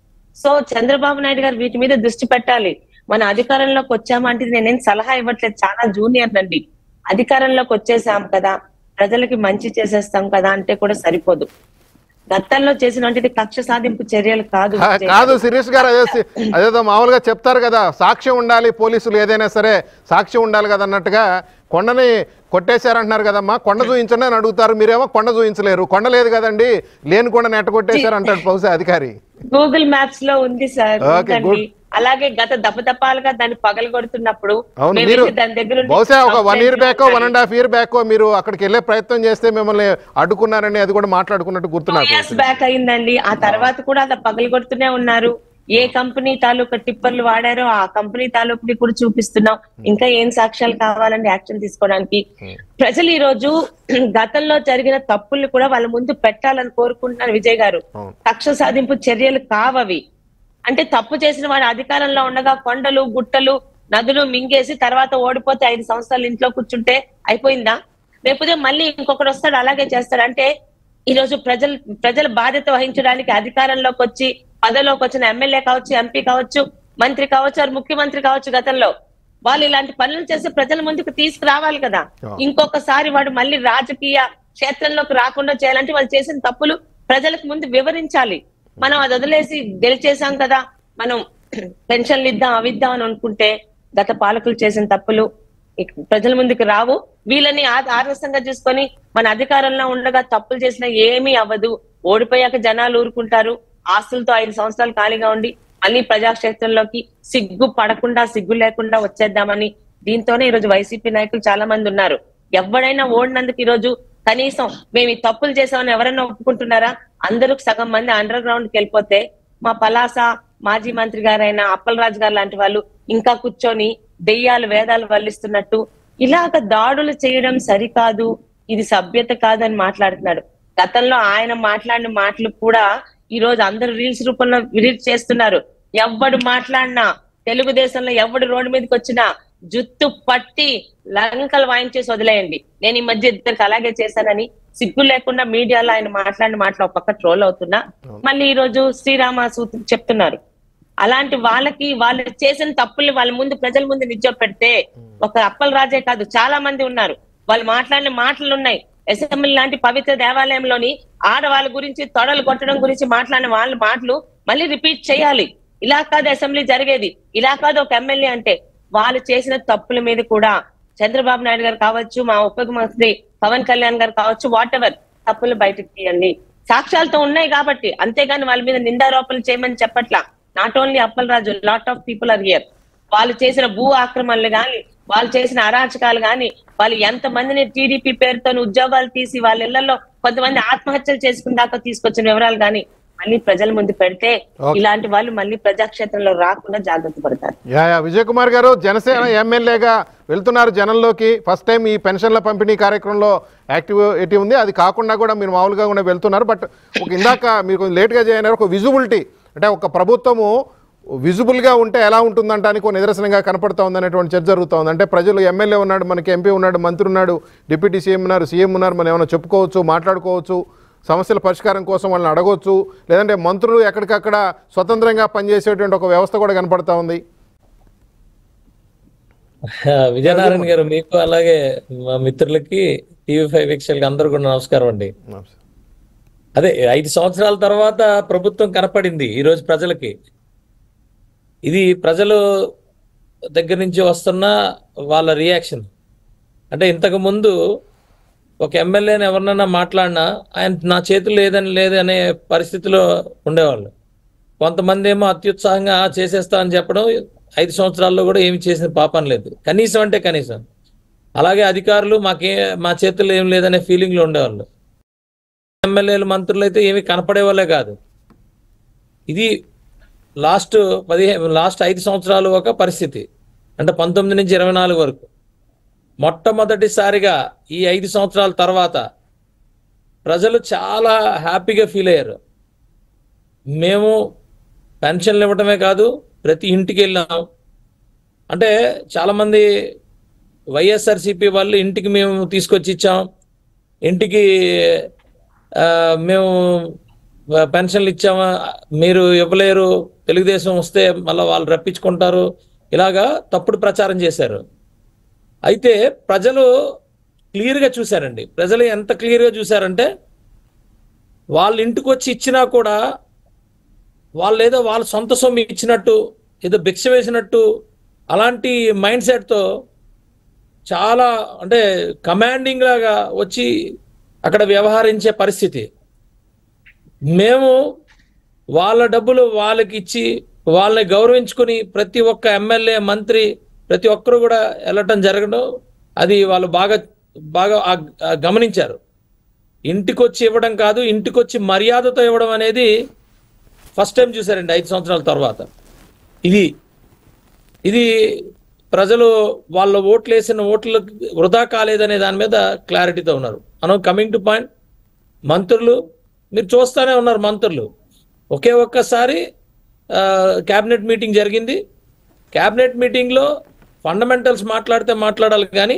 సో చంద్రబాబు నాయుడు గారు వీటి మీద దృష్టి పెట్టాలి మన అధికారంలోకి వచ్చామంటే నేనేం సలహా ఇవ్వట్లేదు చాలా జూనియర్ అండి అధికారంలోకి వచ్చేసాం కదా ప్రజలకి మంచి చేసేస్తాం కదా అంటే కూడా సరిపోదు గతంలో చేసిన ఇది కక్ష సాధింపు చర్యలు కాదు కా- కాదు శిరీష్ గారు అదే సి- అదేదో మామూలుగా చెప్తారు కదా సాక్ష్యం ఉండాలి పోలీసులు ఏదైనా సరే సాక్ష్యం ఉండాలి కదా అన్నట్టుగా కొండని కొట్టేశారంటున్నారు కదమ్మా కొండ చూయించండి అని అడుగుతారు మీరేమో కొండ చూయించలేరు కొండ లేదు కదండి లేని కొండని ఎట్ట కొట్టేశారు అంటాడు బహుశా అధికారి గూగుల్ మ్యాప్స్ లో ఉంది సార్ Okay, ఉందండి. good. అలాగే గత దపదపాలుగా దాన్ని పగలగొడుతున్నప్పుడు అవును మేము మీరు వెళ్ళి దాని దగ్గర ఉండి బహుశా ఒక one year complaint back one చేయాలి. అండ్ హాఫ్ ఇయర్ బ్యాక్ మీరు అక్కడికి వెళ్ళే ప్రయత్నం చేస్తే మిమ్మల్ని అడ్డుకున్నారని అది కూడా మాట్లాడుకున్నట్టు గుర్తు నాకు ఇయర్స్ బ్యాక్ అయిందండి ఆ తర్వాత కూడా అలా పగలగొడుతూనే ఉన్నారు ఏ కంపెనీ తాలూకా టిప్పర్లు వాడారో ఆ కంపెనీ తాలూకుని కూడా చూపిస్తున్నాం ఇంకా ఏం సాక్ష్యాలు కావాలండి యాక్షన్ తీసుకోవడానికి ప్రజలు ఈ రోజు గతంలో జరిగిన తప్పుల్ని కూడా వాళ్ళ ముందు పెట్టాలని కోరుకుంటున్నారు విజయ్ గారు అవును. కక్ష సాధింపు చర్యలు కావవి అంటే తప్పు చేసిన వాడు అధికారంలో ఉండగా కొండలు గుట్టలు నదులు మింగేసి తర్వాత ఓడిపోతే ఐదు సంవత్సరాలు ఇంట్లో కూర్చుంటే అయిపోయిందా రేపుదే మళ్ళీ ఇంకొకడు వస్తాడు అలాగే చేస్తాడు అంటే ఈ రోజు ప్రజలు ప్రజల బాధ్యత వహించడానికి అధికారంలోకి వచ్చి పదవిలోకి వచ్చిన ఎమ్మెల్యే కావచ్చు ఎంపీ కావచ్చు మంత్రి కావచ్చు వారు ముఖ్యమంత్రి కావచ్చు గతంలో వాళ్ళు ఇలాంటి పనులు చేసి ప్రజల ముందుకు తీసుకురావాలి కదా Yeah. ఇంకొకసారి వాడు మళ్ళీ రాజకీయ క్షేత్రంలోకి రాకుండా చేయాలంటే వాళ్ళు చేసిన తప్పులు ప్రజలకు ముందు వివరించాలి మనం అది వదిలేసి గెలిచేసాం కదా మనం పెన్షన్లు ఇద్దాం అవి ఇద్దాం అని అనుకుంటే గత పాలకులు చేసిన తప్పులు ఇక ప్రజల ముందుకు రావు వీళ్ళని ఆ- ఆదర్శంగా చూసుకొని మన అధికారంలో ఉండగా తప్పులు చేసినా ఏమీ అవ్వదు ఓడిపోయాక జనాలు ఊరుకుంటారు ఆస్తులతో ఐదు సంవత్సరాలు ఖాళీగా ఉండి మళ్ళీ ప్రజాక్షేత్రంలోకి సిగ్గు పడకుండా సిగ్గు లేకుండా వచ్చేద్దామని దీంతోనే ఈరోజు వైసీపీ నాయకులు చాలా మంది ఉన్నారు ఎవడైనా ఓడినందుకు ఈరోజు కనీసం మేము ఈ తప్పులు చేసామని ఎవరైనా ఒప్పుకుంటున్నారా అందరూ సగం మంది అండర్ గ్రౌండ్ కి వెళ్ళిపోతే మా పలాస మాజీ మంత్రి గారైన అప్పలరాజు గారు లాంటి వాళ్ళు ఇంకా కూర్చొని దెయ్యాలు వేదాలు వల్లిస్తున్నట్టు ఇలాగ దాడులు చేయడం సరికాదు ఇది సభ్యత కాదని మాట్లాడుతున్నాడు గతంలో ఆయన మాట్లాడిన మాటలు కూడా ఈ రోజు అందరూ రీల్స్ రూపంలో రిలీజ్ చేస్తున్నారు ఎవ్వడు మాట్లాడినా తెలుగుదేశంలో ఎవడు రోడ్డు మీదకి వచ్చినా జుత్తు పట్టి లంకలు వాయించేసి వదిలేయండి నేను ఈ మధ్య ఇద్దరికి అలాగే చేశానని సిగ్గు లేకుండా మీడియాలో ఆయన మాట్లాడిన మాటలు ఒక పక్క ట్రోల్ అవుతున్నా మళ్ళీ ఈ రోజు శ్రీరామ సూత్ర చెప్తున్నారు అలాంటి వాళ్ళకి వాళ్ళు చేసిన తప్పుల్ని వాళ్ళ ముందు ప్రజల ముందు నిజం పెడితే ఒక అప్పల రాజే కాదు చాలా మంది ఉన్నారు వాళ్ళు మాట్లాడిన మాటలు ఉన్నాయి అసెంబ్లీ లాంటి పవిత్ర దేవాలయంలోని ఆడవాళ్ళ గురించి తొడలు కొట్టడం గురించి మాట్లాడిన వాళ్ళ మాటలు మళ్ళీ రిపీట్ చేయాలి ఇలా కాదు అసెంబ్లీ జరిగేది ఇలా కాదు ఒక ఎమ్మెల్యే అంటే వాళ్ళు చేసిన తప్పుల మీద కూడా చంద్రబాబు నాయుడు గారు కావచ్చు మా ఉప ముఖ్యమంత్రి పవన్ కళ్యాణ్ గారు కావచ్చు వాట్ ఎవర్ తప్పులు బయటకు తీయండి సాక్ష్యాలతో ఉన్నాయి కాబట్టి అంతేగాని వాళ్ళ మీద నిందారోపణలు చేయమని చెప్పట్లా not only Appalaraju lot of people are here వాళ్ళు చేసిన భూ ఆక్రమణలు గాని వాళ్ళు చేసిన అరాచకాలు గాని వాళ్ళు ఎంత మందిని టీడీపీ పేరుతో ఉద్యోగాలు తీసి వాళ్ళ ఇళ్లలో కొంతమంది ఆత్మహత్యలు చేసుకున్న దాకా తీసుకొచ్చిన వివరాలు గాని మళ్ళీ ప్రజల ముందు పెడితే Okay. ఇలాంటి వాళ్ళు మళ్ళీ ప్రజాక్షేత్రంలో రాకుండా జాగ్రత్త పడతారు యా యా విజయ్ కుమార్ గారు జనసేన ఎమ్మెల్యేగా వెళ్తున్నారు జనంలోకి ఫస్ట్ టైం ఈ పెన్షన్ల పంపిణీ కార్యక్రమంలో యాక్టివిటీ ఉంది అది కాకుండా కూడా మీరు మామూలుగా కూడా వెళ్తున్నారు బట్ ఒక ఇందాక మీరు కొంచెం లేట్గా చేయనారు ఒక విజిబిలిటీ అంటే ఒక ప్రభుత్వము విజిబుల్గా ఉంటే ఎలా ఉంటుందంటానికి ఒక నిదర్శనంగా కనపడతా ఉంది అనేటువంటి చర్చ జరుగుతూ ఉంది అంటే ప్రజలు ఎమ్మెల్యే ఉన్నాడు మనకి ఎంపీ ఉన్నాడు మంత్రి ఉన్నాడు డిప్యూటీ సీఎం ఉన్నారు సీఎం ఉన్నారు మనం ఏమైనా చెప్పుకోవచ్చు మాట్లాడుకోవచ్చు సమస్యల పరిష్కారం కోసం వాళ్ళని అడగవచ్చు లేదంటే మంత్రులు ఎక్కడికక్కడ స్వతంత్రంగా పనిచేసేటువంటి ఒక వ్యవస్థ కూడా కనపడతా ఉంది విజయనారాయణ గారు మీకు అలాగే మా మిత్రులకి టీవీ ఫైవ్ వీక్షకులకి అందరూ కూడా నమస్కారం అండి అదే ఐదు సంవత్సరాల తర్వాత ప్రభుత్వం కనపడింది ఈ రోజు ప్రజలకి ఇది ప్రజలు దగ్గర నుంచి వస్తున్న వాళ్ళ రియాక్షన్ అంటే ఇంతకు ముందు ఒక ఎమ్మెల్యేని ఎవరినైనా మాట్లాడినా ఆయన నా చేతులు లేదని లేదనే పరిస్థితిలో ఉండేవాళ్ళు కొంతమంది ఏమో అత్యుత్సాహంగా "ఆ, చేసేస్తా అని చెప్పడం ఐదు సంవత్సరాల్లో కూడా ఏమి చేసిన పాపం లేదు కనీసం అంటే కనీసం అలాగే అధికారులు మాకే మా చేతుల్లో ఏం లేదనే ఫీలింగ్లో ఉండేవాళ్ళు ఎమ్మెల్యేలు మంత్రులు అయితే ఏమి కనపడే వాళ్ళే కాదు ఇది లాస్ట్ పదిహేను లాస్ట్ ఐదు సంవత్సరాలు ఒక పరిస్థితి అంటే పంతొమ్మిది నుంచి ఇరవై నాలుగు వరకు మొట్టమొదటిసారిగా ఈ ఐదు సంవత్సరాల తర్వాత ప్రజలు చాలా హ్యాపీగా ఫీల్ అయ్యారు మేము పెన్షన్లు ఇవ్వటమే కాదు ప్రతి ఇంటికి వెళ్ళాం అంటే చాలామంది వైఎస్ఆర్సిపి వాళ్ళు ఇంటికి మేము తీసుకొచ్చి ఇచ్చాం ఇంటికి ఆ, మేము పెన్షన్లు ఇచ్చామా మీరు ఇవ్వలేరు తెలుగుదేశం వస్తే మళ్ళీ వాళ్ళు రప్పించుకుంటారు ఇలాగా తప్పుడు ప్రచారం చేశారు అయితే ప్రజలు క్లియర్గా చూశారండి ప్రజలు ఎంత క్లియర్గా చూశారంటే వాళ్ళ ఇంటికి వచ్చి ఇచ్చినా కూడా వాళ్ళు ఏదో వాళ్ళ సొంత సొమ్ము ఇచ్చినట్టు ఏదో భిక్ష వేసినట్టు అలాంటి మైండ్ సెట్తో చాలా అంటే కమాండింగ్ లాగా వచ్చి అక్కడ వ్యవహరించే పరిస్థితి మేము వాళ్ళ డబ్బులు వాళ్ళకి ఇచ్చి వాళ్ళని గౌరవించుకుని ప్రతి ఒక్క ఎమ్మెల్యే మంత్రి ప్రతి ఒక్కరు కూడా వెళ్ళటం జరగడం అది వాళ్ళు బాగా బాగా ఆ- ఆ గమనించారు ఇంటికి వచ్చి ఇవ్వడం కాదు ఇంటికి వచ్చి మర్యాదతో ఇవ్వడం అనేది ఫస్ట్ టైం చూసారండి ఐదు సంవత్సరాల తర్వాత ఇది ఇది ప్రజలు వాళ్ళ ఓట్లు వేసిన ఓట్లు వృధా కాలేదనే దాని మీద క్లారిటీతో ఉన్నారు మనం కమింగ్ టు పాయింట్ మంత్రులు మీరు చూస్తూనే ఉన్నారు మంత్రులు ఒకే ఒక్కసారి క్యాబినెట్ మీటింగ్ జరిగింది క్యాబినెట్ మీటింగ్లో ఫండమెంటల్స్ మాట్లాడితే మాట్లాడాలి కానీ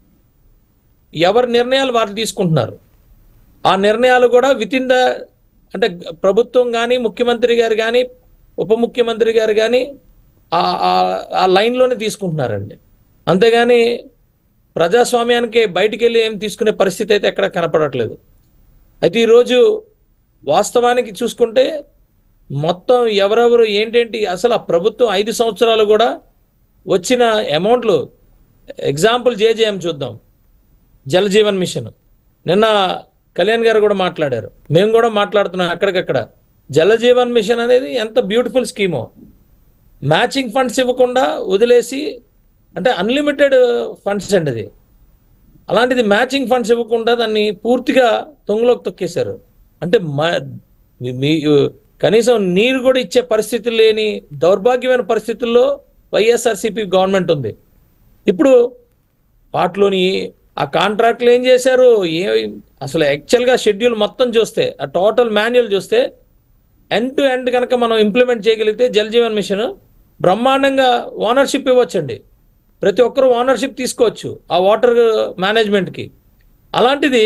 ఎవరి నిర్ణయాలు వారు తీసుకుంటున్నారు ఆ నిర్ణయాలు కూడా విత్ ఇన్ ద అంటే ప్రభుత్వం కానీ ముఖ్యమంత్రి గారు కానీ ఉప ముఖ్యమంత్రి గారు కానీ ఆ- ఆ- ఆ లైన్లోనే తీసుకుంటున్నారండి అంతేగాని ప్రజాస్వామ్యానికి బయటికి వెళ్ళి ఏం తీసుకునే పరిస్థితి అయితే ఎక్కడ కనపడట్లేదు అయితే ఈరోజు వాస్తవానికి చూసుకుంటే మొత్తం ఎవరెవరు ఏంటేంటి అసలు ఆ ప్రభుత్వం ఐదు సంవత్సరాలు కూడా వచ్చిన అమౌంట్లు ఎగ్జాంపుల్ జేజేఎం చూద్దాం జల్ జీవన్ మిషన్ నిన్న కళ్యాణ్ గారు కూడా మాట్లాడారు మేము కూడా మాట్లాడుతున్నాం అక్కడికక్కడ జల జీవన్ మిషన్ అనేది ఎంత బ్యూటిఫుల్ స్కీమో మ్యాచింగ్ ఫండ్స్ ఇవ్వకుండా వదిలేసి అంటే అన్లిమిటెడ్ ఫండ్స్ అండి అది అలాంటిది మ్యాచింగ్ ఫండ్స్ ఇవ్వకుండా దాన్ని పూర్తిగా తొంగలోకి తొక్కేశారు అంటే మ- మీ- మీ కనీసం నీరు కూడా ఇచ్చే పరిస్థితి లేని దౌర్భాగ్యమైన పరిస్థితుల్లో వైఎస్ఆర్సీపీ గవర్నమెంట్ ఉంది ఇప్పుడు వాటిలోని ఆ కాంట్రాక్ట్లు ఏం చేశారు ఏ అసలు యాక్చువల్గా షెడ్యూల్ మొత్తం చూస్తే ఆ టోటల్ మాన్యువల్ చూస్తే ఎండ్ టు ఎండ్ కనుక మనం ఇంప్లిమెంట్ చేయగలిగితే జల్ జీవన్ మిషన్ బ్రహ్మాండంగా ఓనర్షిప్ ఇవ్వచ్చండి ప్రతి ఒక్కరు ఓనర్షిప్ తీసుకోవచ్చు ఆ వాటర్ మేనేజ్మెంట్కి అలాంటిది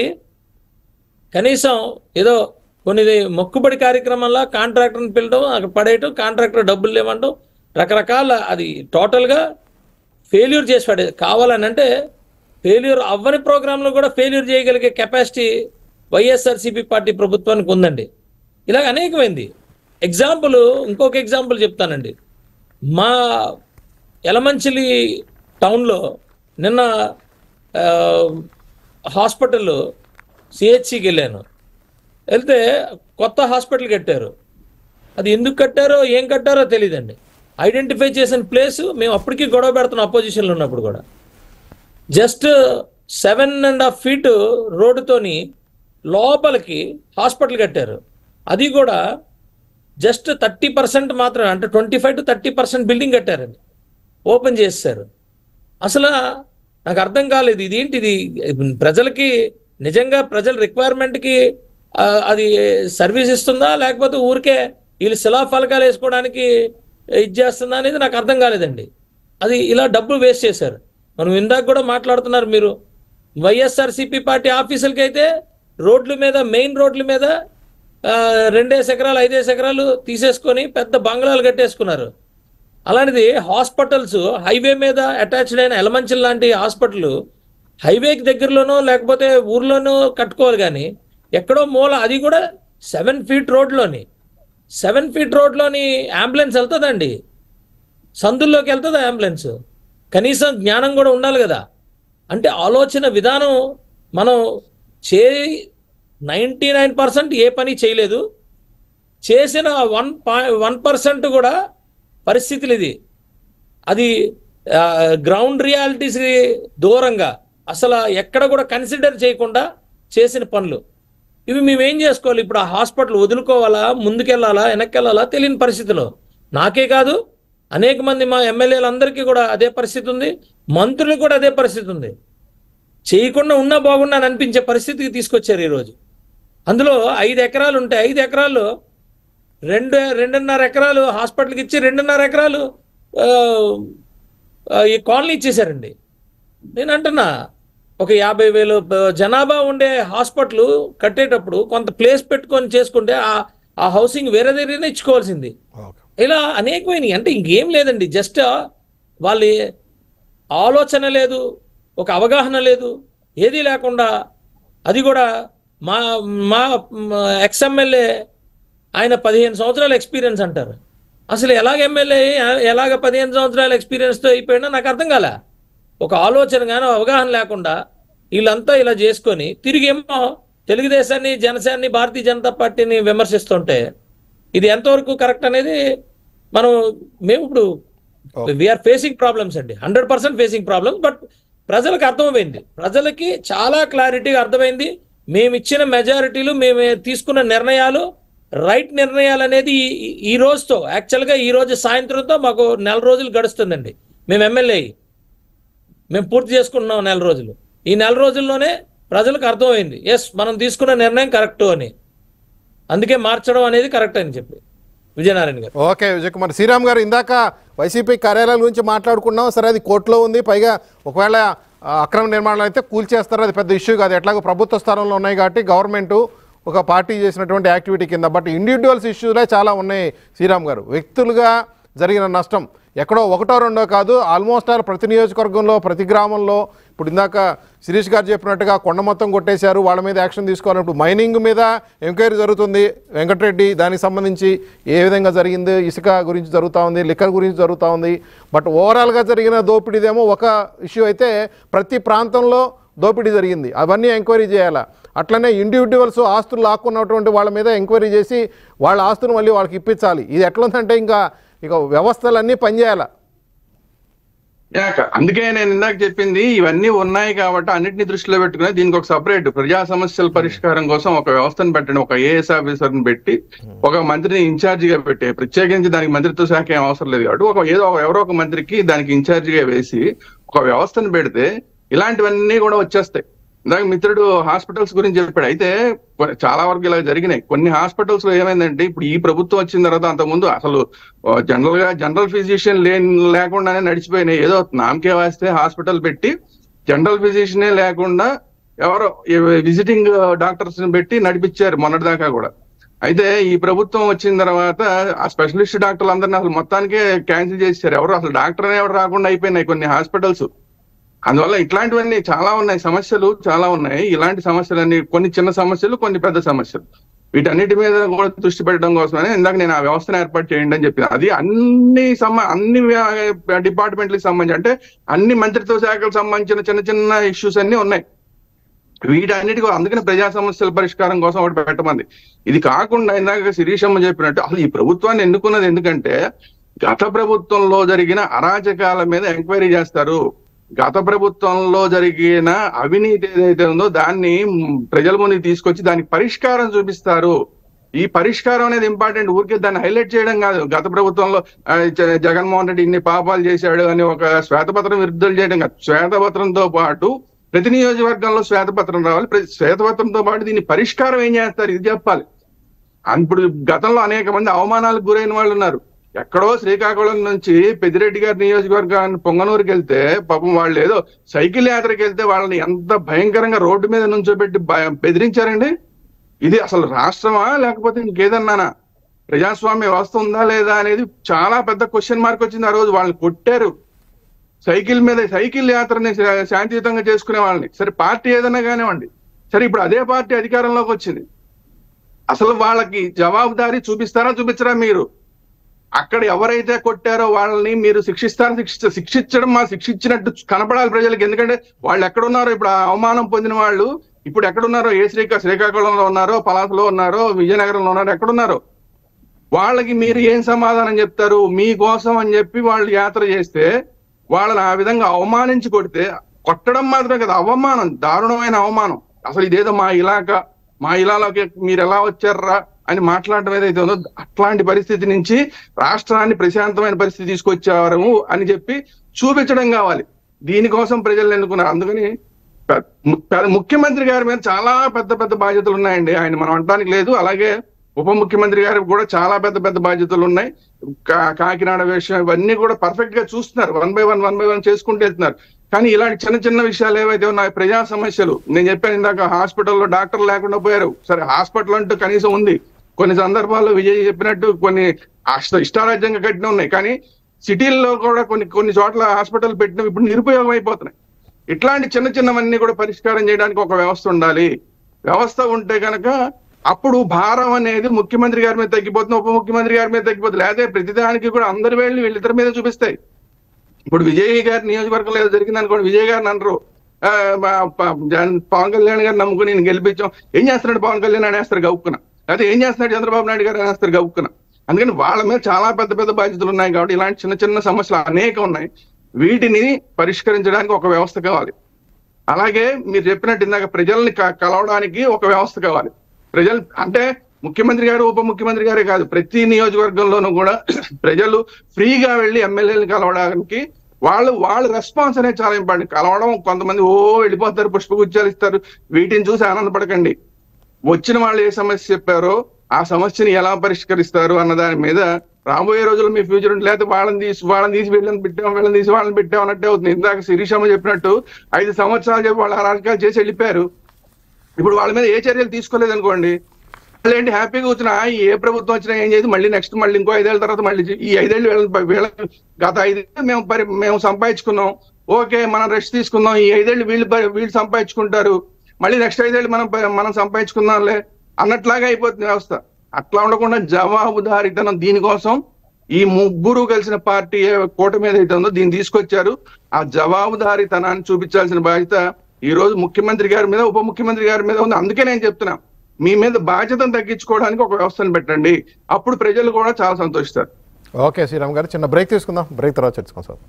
కనీసం ఏదో కొన్ని మొక్కుబడి కార్యక్రమంలో కాంట్రాక్టర్ని పిలవడం అక్కడ పడేయటం కాంట్రాక్టర్ డబ్బులు లేవంటం రకరకాల అది టోటల్గా ఫెయిల్యూర్ చేసి పడే కావాలని అంటే ఫెయిల్యూర్ అవ్వని ప్రోగ్రాంలో కూడా ఫెయిల్యూర్ చేయగలిగే కెపాసిటీ వైఎస్ఆర్సీపీ పార్టీ ప్రభుత్వానికి ఉందండి ఇలాగ అనేకమైంది ఎగ్జాంపుల్ ఇంకొక ఎగ్జాంపుల్ చెప్తానండి మా ఎలమంచిలి టౌన్లో నిన్న ఆ, హాస్పిటల్ సిహెచ్సికి వెళ్ళాను వెళ్తే కొత్త హాస్పిటల్ కట్టారు అది ఎందుకు కట్టారో ఏం కట్టారో తెలియదండి ఐడెంటిఫై చేసిన ప్లేస్ మేము అప్పటికి గొడవ పెడుతున్నాం అపోజిషన్లో ఉన్నప్పుడు కూడా just seven and half feet రోడ్డుతోని లోపలికి హాస్పిటల్ కట్టారు అది కూడా జస్ట్ థర్టీ పర్సెంట్ మాత్రమే అంటే twenty five to thirty percent building కట్టారండి ఓపెన్ చేశారు అసలు నాకు అర్థం కాలేదు ఇదేంటిది ప్రజలకి నిజంగా ప్రజల రిక్వైర్మెంట్కి అది సర్వీస్ ఇస్తుందా లేకపోతే ఊరికే వీళ్ళు శిలాఫలకాలు వేసుకోవడానికి ఇది చేస్తుందా అనేది నాకు అర్థం కాలేదండి అది ఇలా డబ్బులు వేస్ట్ చేశారు మనం ఇందాక కూడా మాట్లాడుతున్నారు మీరు వైఎస్ఆర్సీపీ పార్టీ ఆఫీసులకి అయితే రోడ్ల మీద మెయిన్ రోడ్ల మీద ఆ, రెండేసి ఎకరాలు ఐదేసి ఎకరాలు తీసేసుకొని పెద్ద బంగ్లాలు కట్టేసుకున్నారు అలాంటిది హాస్పిటల్స్ హైవే మీద అటాచ్డ్ అయిన ఎలమంచిల్ లాంటి హాస్పిటల్ హైవేకి దగ్గరలోనో లేకపోతే ఊర్లోనో కట్టుకోవాలి కానీ ఎక్కడో మూల అది కూడా సెవెన్ ఫీట్ రోడ్లోని సెవెన్ ఫీట్ రోడ్లోని అంబులెన్స్ వెళ్తుందండి సందుల్లోకి వెళ్తుందా అంబులెన్స్ కనీసం జ్ఞానం కూడా ఉండాలి కదా అంటే ఆలోచన విధానం మనం చే నైంటీ నైన్ పర్సెంట్ ఏ పని చేయలేదు చేసిన వన్ వన్ పర్సెంట్ కూడా పరిస్థితులు ఇది అది గ్రౌండ్ రియాలిటీస్కి దూరంగా అసలు ఎక్కడ కూడా కన్సిడర్ చేయకుండా చేసిన పనులు ఇవి మేము ఏం చేసుకోవాలి ఇప్పుడు ఆ హాస్పిటల్ వదులుకోవాలా ముందుకెళ్ళాలా వెనక్కెళ్ళాలా తెలియని పరిస్థితిలో నాకే కాదు అనేక మంది మా ఎమ్మెల్యేలందరికీ కూడా అదే పరిస్థితి ఉంది మంత్రులకు కూడా అదే పరిస్థితి ఉంది చేయకుండా ఉన్నా బాగున్నా అని అనిపించే పరిస్థితికి తీసుకొచ్చారు ఈరోజు అందులో ఐదు ఎకరాలు ఉంటాయి ఐదు ఎకరాలు రెండు రెండున్నర ఎకరాలు హాస్పిటల్కి ఇచ్చి రెండున్నర ఎకరాలు ఆ, ఆ, ఈ కాలనీ ఇచ్చేశారండి నేను అంటున్నా ఒక యాభై వేలు బ- జనాభా ఉండే హాస్పిటల్ కట్టేటప్పుడు కొంత ప్లేస్ పెట్టుకొని చేసుకుంటే ఆ ఆ హౌసింగ్ వేరే దగ్గర ఇచ్చుకోవాల్సింది ఓకే ఇలా అనేకమైనవి అంటే ఇంకేం లేదండి జస్ట్ వాళ్ళ ఆలోచన లేదు ఒక అవగాహన లేదు ఏదీ లేకుండా అది కూడా మా మా ఎక్స్ఎమ్మెల్యే ఆయన పదిహేను సంవత్సరాల ఎక్స్పీరియన్స్ అంటారు అసలు ఎలాగ ఎమ్మెల్యే ఎలాగ పదిహేను సంవత్సరాల ఎక్స్పీరియన్స్తో అయిపోయినా నాకు అర్థం కాలే ఒక ఆలోచన కానీ అవగాహన లేకుండా వీళ్ళంతా ఇలా చేసుకొని తిరిగి ఏమో తెలుగుదేశాన్ని జనసేనని భారతీయ జనతా పార్టీని విమర్శిస్తుంటే ఇది ఎంతవరకు కరెక్ట్ అనేది మనం మేము ఇప్పుడు వీఆర్ ఫేసింగ్ ప్రాబ్లమ్స్ అండి hundred percent facing problems but ప్రజలకు అర్థమైంది ప్రజలకి చాలా క్లారిటీగా అర్థమైంది మేము ఇచ్చిన మెజారిటీలు మేము తీసుకున్న నిర్ణయాలు రైట్ నిర్ణయాలు అనేది ఈ- ఈ- ఈ రోజుతో యాక్చువల్గా ఈ రోజు సాయంత్రంతో మాకు నెల రోజులు గడుస్తుందండి మేము ఎమ్మెల్యే అయ్యి. మేము పూర్తి చేసుకుంటున్నాం నెల రోజులు ఈ నెల రోజుల్లోనే ప్రజలకు అర్థమైంది ఎస్ మనం తీసుకున్న నిర్ణయం కరెక్ట్ అని అందుకే మార్చడం అనేది కరెక్ట్ అని చెప్పి విజయనారాయణ గారు ఓకే విజయ్ కుమార్ శ్రీరామ్ గారు ఇందాక వైసీపీ కార్యాలయాల గురించి మాట్లాడుకున్నాం సరే అది కోర్టులో ఉంది పైగా ఒకవేళ ఆ, అక్రమ నిర్మాణాలు అయితే కూల్చేస్తారు అది పెద్ద ఇష్యూ కాదు ఎట్లాగో ప్రభుత్వ స్థానంలో ఉన్నాయి కాబట్టి గవర్నమెంట్ ఒక పార్టీ చేసినటువంటి యాక్టివిటీ కింద బట్ ఇండివిజువల్స్ ఇష్యూలే చాలా ఉన్నాయి శ్రీరామ్ గారు వ్యక్తులుగా జరిగిన నష్టం ఎక్కడో ఒకటో రెండో కాదు ఆల్మోస్ట్ ఆల్ ప్రతి నియోజకవర్గంలో ప్రతి గ్రామంలో ఇప్పుడు ఇందాక శిరీష్ గారు చెప్పినట్టుగా కొండ మొత్తం కొట్టేశారు వాళ్ళ మీద యాక్షన్ తీసుకోవాలి ఇప్పుడు మైనింగ్ మీద ఎంక్వైరీ జరుగుతుంది వెంకటరెడ్డి దానికి సంబంధించి ఏ విధంగా జరిగింది ఇసుక గురించి జరుగుతూ ఉంది లిక్కర్ గురించి జరుగుతూ ఉంది బట్ ఓవరాల్గా జరిగిన దోపిడీదేమో ఒక ఇష్యూ అయితే ప్రతి ప్రాంతంలో దోపిడీ జరిగింది అవన్నీ ఎంక్వైరీ చేయాలా అట్లనే ఇండివిజువల్స్ ఆస్తులు లాక్కున్నటువంటి వాళ్ళ మీద ఎంక్వైరీ చేసి వాళ్ళ ఆస్తులు మళ్ళీ వాళ్ళకి ఇప్పించాలి ఇది ఎట్లుందంటే ఇంకా ఇక వ్యవస్థలన్నీ పనిచేయాలా యాక అందుకే నేను ఇందాక చెప్పింది ఇవన్నీ ఉన్నాయి కాబట్టి అన్నిటిని దృష్టిలో పెట్టుకుని దీనికి ఒక సపరేట్ ప్రజా సమస్యల పరిష్కారం కోసం ఒక వ్యవస్థను పెట్టండి ఒక ఏఎస్ ఆఫీసర్ ని పెట్టి ఒక మంత్రిని ఇన్ఛార్జ్ గా పెట్టి ప్రత్యేకించి దానికి మంత్రిత్వ శాఖ ఏం అవసరం లేదు కాబట్టి ఒక ఏదో ఒక- ఎవరో ఒక మంత్రికి దానికి ఇన్ఛార్జ్ గా వేసి ఒక వ్యవస్థను పెడితే ఇలాంటివన్నీ కూడా వచ్చేస్తాయి ఇందాక మిత్రుడు హాస్పిటల్స్ గురించి చెప్పాడు అయితే కొ- చాలా వరకు ఇలా జరిగినాయి కొన్ని హాస్పిటల్స్ లో ఏమైందంటే ఇప్పుడు ఈ ప్రభుత్వం వచ్చిన తర్వాత అంతకుముందు అసలు జనరల్ గా జనరల్ ఫిజిషియన్ లే లేకుండానే నడిచిపోయినాయి ఏదో నామకే వాస్తే హాస్పిటల్ పెట్టి జనరల్ ఫిజిషియనే లేకుండా ఎవరో విజిటింగ్ డాక్టర్స్ ని పెట్టి నడిపించారు మొన్నటిదాకా కూడా అయితే ఈ ప్రభుత్వం వచ్చిన తర్వాత ఆ స్పెషలిస్ట్ డాక్టర్లు అందరిని అసలు మొత్తానికే క్యాన్సిల్ చేశారు ఎవరు అసలు డాక్టర్ అనే ఎవరు రాకుండా అయిపోయినాయి కొన్ని హాస్పిటల్స్ అందువల్ల ఇట్లాంటివన్నీ చాలా ఉన్నాయి సమస్యలు చాలా ఉన్నాయి ఇలాంటి సమస్యలన్నీ కొన్ని చిన్న సమస్యలు కొన్ని పెద్ద సమస్యలు వీటన్నిటి మీద కూడా దృష్టి పెట్టడం కోసమనే ఇందాక నేను ఆ వ్యవస్థను ఏర్పాటు చేయండి అని చెప్పిన అది అన్ని సమ అన్ని డిపార్ట్మెంట్లకు సంబంధించి అంటే అన్ని మంత్రిత్వ శాఖలకు సంబంధించిన చిన్న చిన్న ఇష్యూస్ అన్ని ఉన్నాయి వీటన్నిటి కూడా అందుకని ప్రజా సమస్యల పరిష్కారం కోసం ఒకటి పెట్టమంది ఇది కాకుండా ఇందాక శిరీషమ్మ చెప్పినట్టు అసలు ఈ ప్రభుత్వాన్ని ఎన్నుకున్నది ఎందుకంటే గత ప్రభుత్వంలో జరిగిన అరాచకాల మీద ఎంక్వైరీ చేస్తారు గత ప్రభుత్వంలో జరిగిన అవినీతి ఏదైతే ఉందో దాన్ని మ్, ప్రజల ముందుకు తీసుకొచ్చి దానికి పరిష్కారం చూపిస్తారు ఈ పరిష్కారం అనేది ఇంపార్టెంట్ ఊరికే దాన్ని హైలైట్ చేయడం కాదు గత ప్రభుత్వంలో ఆ, జ- జగన్మోహన్ రెడ్డి ఇన్ని పాపాలు చేశాడు అని ఒక శ్వేతపత్రం విడుదల చేయడం కాదు శ్వేతపత్రంతో పాటు ప్రతి నియోజకవర్గంలో శ్వేతపత్రం రావాలి ప్రతి శ్వేతపత్రంతో పాటు దీన్ని పరిష్కారం ఏం చేస్తారు ఇది చెప్పాలి ఇప్పుడు గతంలో అనేక మంది అవమానాలకు గురైన వాళ్ళు ఉన్నారు ఎక్కడో శ్రీకాకుళం నుంచి పెద్దిరెడ్డి గారి నియోజకవర్గాన్ని పొంగనూరుకి వెళ్తే పాపం వాళ్ళు ఏదో సైకిల్ యాత్రకి వెళ్తే వాళ్ళని ఎంత భయంకరంగా రోడ్డు మీద నుంచోబెట్టి భయ- బెదిరించారండి ఇది అసలు రాష్ట్రమా లేకపోతే ఇంకేదన్నానా ప్రజాస్వామ్య వ్యవస్థ ఉందా లేదా అనేది చాలా పెద్ద క్వశ్చన్ మార్క్ వచ్చింది ఆ రోజు వాళ్ళని కొట్టారు సైకిల్ మీద సైకిల్ యాత్రని శా- శాంతియుతంగా చేసుకునే వాళ్ళని సరే పార్టీ ఏదైనా కానివ్వండి సరే ఇప్పుడు అదే పార్టీ అధికారంలోకి వచ్చింది అసలు వాళ్ళకి జవాబుదారీ చూపిస్తారా చూపించరా మీరు అక్కడ ఎవరైతే కొట్టారో వాళ్ళని మీరు శిక్షిస్తారా శిక్షిస్త శిక్షించడం మా శిక్షించినట్టు కనపడాలి ప్రజలకు ఎందుకంటే వాళ్ళు ఎక్కడున్నారో ఇప్పుడు ఆ అవమానం పొందిన వాళ్ళు ఇప్పుడు ఎక్కడున్నారో ఏ శ్రీకా శ్రీకాకుళంలో ఉన్నారో పలాసలో ఉన్నారో విజయనగరంలో ఉన్నారో ఎక్కడున్నారో వాళ్ళకి మీరు ఏం సమాధానం చెప్తారు మీకోసం అని చెప్పి వాళ్ళు యాత్ర చేస్తే వాళ్ళని ఆ విధంగా అవమానించి కొడితే కొట్టడం మాత్రమే కదా అవమానం దారుణమైన అవమానం అసలు ఇదేదో మా ఇలాక మా ఇలాలోకి మీరు ఎలా వచ్చారా అని మాట్లాడడం ఏదైతే ఉందో అట్లాంటి పరిస్థితి నుంచి రాష్ట్రాన్ని ప్రశాంతమైన పరిస్థితి తీసుకొచ్చారు అని చెప్పి చూపించడం కావాలి దీనికోసం ప్రజలు ఎన్నుకున్నారు అందుకని పె- ము- పె- ముఖ్యమంత్రి గారి మీద చాలా పెద్ద పెద్ద బాధ్యతలు ఉన్నాయండి ఆయన మనం అనడానికి లేదు అలాగే ఉప ముఖ్యమంత్రి గారికి కూడా చాలా పెద్ద పెద్ద బాధ్యతలు ఉన్నాయి కా- కాకినాడ విషయం ఇవన్నీ కూడా పర్ఫెక్ట్ గా చూస్తున్నారు one by one one by one చేసుకుంటూ వెళ్తున్నారు కానీ ఇలాంటి చిన్న చిన్న విషయాలు ఏవైతే ఉన్నాయో ప్రజా సమస్యలు నేను చెప్పాను ఇందాక హాస్పిటల్లో డాక్టర్ లేకుండా పోయారు సరే హాస్పిటల్ అంటూ కనీసం ఉంది కొన్ని సందర్భాల్లో విజయ్ చెప్పినట్టు కొన్ని అష్ట ఇష్టారాజ్యంగా కట్టిన ఉన్నాయి కానీ సిటీల్లో కూడా కొన్ని కొన్ని చోట్ల హాస్పిటల్ పెట్టినవి ఇప్పుడు నిరుపయోగం అయిపోతున్నాయి ఇట్లాంటి చిన్న చిన్నవన్నీ కూడా పరిష్కారం చేయడానికి ఒక వ్యవస్థ ఉండాలి వ్యవస్థ ఉంటే కనుక అప్పుడు భారం అనేది ముఖ్యమంత్రి గారి మీద తగ్గిపోతుంది ఉప ముఖ్యమంత్రి గారి మీద తగ్గిపోతుంది లేదా ప్రతిదానికి కూడా అందరి వెళ్ళి వీళ్ళిద్దరి మీద చూపిస్తాయి ఇప్పుడు విజయ్ గారి నియోజకవర్గంలో ఏదో జరిగింది అనుకోండి విజయ్ గారిని అనరు ఆ, మా- ప- జగన్ పవన్ కళ్యాణ్ గారిని నమ్ముకుని నేను గెలిపించాం ఏం చేస్తున్నాడు పవన్ కళ్యాణ్ అనేస్తారు గౌక్కున అయితే ఏం చేస్తున్నాడు చంద్రబాబు నాయుడు గారు అనేస్తారు గౌక్కున అందుకని వాళ్ళ మీద చాలా పెద్ద పెద్ద బాధ్యతలు ఉన్నాయి కాబట్టి ఇలాంటి చిన్న చిన్న సమస్యలు అనేక ఉన్నాయి వీటిని పరిష్కరించడానికి ఒక వ్యవస్థ కావాలి అలాగే మీరు చెప్పినట్టు ఇందాక ప్రజల్ని క- కలవడానికి ఒక వ్యవస్థ కావాలి ప్రజలు అంటే ముఖ్యమంత్రి గారు ఉప ముఖ్యమంత్రి గారే కాదు ప్రతి నియోజకవర్గంలోనూ కూడా ప్రజలు ఫ్రీగా వెళ్ళి ఎమ్మెల్యేలు కలవడానికి వాళ్ళు వాళ్ళ రెస్పాన్స్ అనేది చాలా ఇంపార్టెంట్ కలవడం కొంతమంది ఓ వెళ్ళిపోతారు పుష్పగుచ్చాలు ఇస్తారు వీటిని చూసి ఆనందపడకండి వచ్చిన వాళ్ళు ఏ సమస్య చెప్పారో ఆ సమస్యని ఎలా పరిష్కరిస్తారు అన్న దాని మీద రాబోయే రోజుల్లో మీ ఫ్యూచర్ ఉంటుంది లేకపోతే వాళ్ళని తీసి వాళ్ళని తీసి వీళ్ళని పెట్టాం వీళ్ళని తీసి వాళ్ళని పెట్టాం అన్నట్టే అవుతుంది ఇందాక శిరీషమ్మ చెప్పినట్టు ఐదు సంవత్సరాలు చెప్పి వాళ్ళు అరాజకాలు చేసి వెళ్ళిపోయారు ఇప్పుడు వాళ్ళ మీద ఏ చర్యలు తీసుకోలేదు అనుకోండి వాళ్ళు ఏంటి హ్యాపీగా కూర్చున్నా "ఆ, ఏ ప్రభుత్వం వచ్చినా ఏం చేయదు మళ్ళీ నెక్స్ట్ మళ్ళీ ఇంకో ఐదేళ్ల తర్వాత మళ్ళీ చే- ఈ ఐదేళ్ళు వీళ్ళ వీళ్ళ గత ఐదేళ్ళు మేము పరి మేము సంపాదించుకున్నాం ఓకే మనం రెస్ట్ తీసుకుందాం ఈ ఐదేళ్ళు వీళ్ళు పరి- వీళ్ళు సంపాదించుకుంటారు మళ్ళీ నెక్స్ట్ ఐదేళ్ళు మనం ప- మనం సంపాదించుకుందాంలే అన్నట్లాగా అయిపోతుంది వ్యవస్థ అట్లా ఉండకుండా జవాబుదారీతనం దీనికోసం ఈ ముగ్గురు కలిసిన పార్టీ ఏ కూటమి ఏదైతే ఉందో దీన్ని తీసుకొచ్చారు ఆ జవాబుదారీతనాన్ని చూపించాల్సిన బాధ్యత ఈ రోజు ముఖ్యమంత్రి గారి మీద ఉప ముఖ్యమంత్రి గారి మీద ఉంది అందుకే నేను చెప్తున్నా మీ మీద బాధ్యతను తగ్గించుకోవడానికి ఒక వ్యవస్థను పెట్టండి అప్పుడు ప్రజలు కూడా చాలా సంతోషిస్తారు ఓకే శ్రీరామ్ గారు చిన్న బ్రేక్ తీసుకుందాం బ్రేక్ తర్వాత చర్చుకుందాం సార్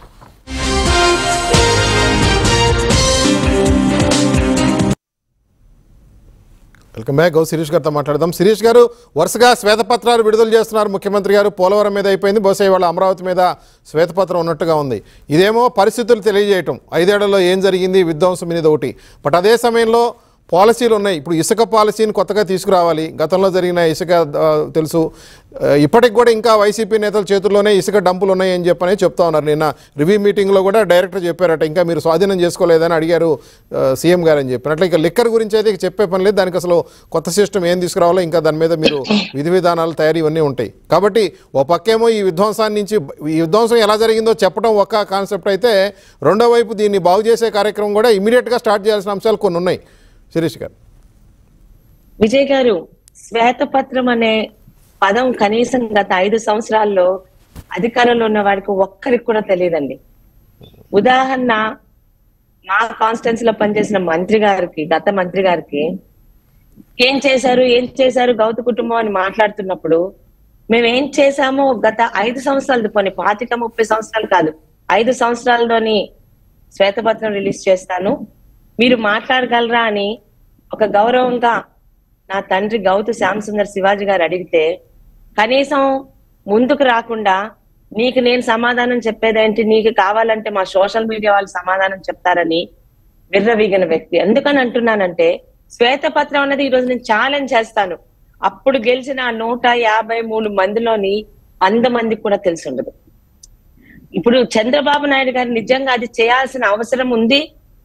వెల్కమ్ బ్యాక్ గౌ శిరీష్ గారితో మాట్లాడదాం శిరీష్ గారు వరుసగా శ్వేతపత్రాలు విడుదల చేస్తున్నారు ముఖ్యమంత్రి గారు పోలవరం మీద అయిపోయింది బహుశా ఇవాళ అమరావతి మీద శ్వేతపత్రం ఉన్నట్టుగా ఉంది ఇదేమో పరిస్థితులు తెలియజేయటం ఐదేళ్లలో ఏం జరిగింది విధ్వంసం మీద ఒకటి బట్ అదే సమయంలో పాలసీలు ఉన్నాయి ఇప్పుడు ఇసుక పాలసీని కొత్తగా తీసుకురావాలి గతంలో జరిగిన ఇసుక ఆ, తెలుసు ఆ, ఇప్పటికి కూడా ఇంకా వైసీపీ నేతల చేతుల్లోనే ఇసుక డంపులు ఉన్నాయని చెప్పని చెప్తా ఉన్నారు నిన్న రివ్యూ మీటింగ్లో కూడా డైరెక్టర్ చెప్పారట ఇంకా మీరు స్వాధీనం చేసుకోలేదని అడిగారు ఆ, సీఎం గారు అని చెప్పినట్లు ఇక లిక్కర్ గురించి అయితే ఇక చెప్పే పని లేదు దానికి అసలు కొత్త సిస్టమ్ ఏం తీసుకురావాలో ఇంకా దాని మీద మీరు విధి విధానాలు తయారీ ఇవన్నీ ఉంటాయి కాబట్టి ఓ పక్కేమో ఈ విధ్వంసాన్ని నుంచి ఈ విధ్వంసం ఎలా జరిగిందో చెప్పడం ఒక కాన్సెప్ట్ అయితే రెండో వైపు దీన్ని బాగు చేసే కార్యక్రమం కూడా ఇమీడియట్గా స్టార్ట్ చేయాల్సిన అంశాలు కొన్ని ఉన్నాయి శిరీష్ గారు విజయ్ గారు శ్వేతపత్రం అనే పదం కనీసం గత ఐదు సంవత్సరాల్లో అధికారంలో ఉన్న వారికి ఒక్కరికి కూడా తెలియదండి ఉదాహరణ మా కాన్స్టిట్యున్సీ లో పనిచేసిన మంత్రి గారికి గత మంత్రి గారికి ఏం చేశారు ఏం చేశారు గౌత కుటుంబం అని మాట్లాడుతున్నప్పుడు మేము ఏం చేశామో గత ఐదు సంవత్సరాలు పోనీ పాతిక ముప్పై సంవత్సరాలు కాదు ఐదు సంవత్సరాల్లోని శ్వేతపత్రం రిలీజ్ చేస్తాను మీరు మాట్లాడగలరా అని ఒక గౌరవంగా నా తండ్రి గౌతు శ్యామ్ సుందర్ శివాజీ గారు అడిగితే కనీసం ముందుకు రాకుండా నీకు నేను సమాధానం చెప్పేదేంటి నీకు కావాలంటే మా సోషల్ మీడియా వాళ్ళు సమాధానం చెప్తారని విర్రవీగిన వ్యక్తి ఎందుకని అంటున్నానంటే శ్వేతపత్రం అన్నది ఈ రోజు నేను ఛాలెంజ్ చేస్తాను అప్పుడు గెలిచిన ఆ నూట యాభై మూడు మందిలోని వంద మందికి కూడా తెలిసి ఉండదు ఇప్పుడు చంద్రబాబు నాయుడు గారు నిజంగా అది చేయాల్సిన అవసరం ఉంది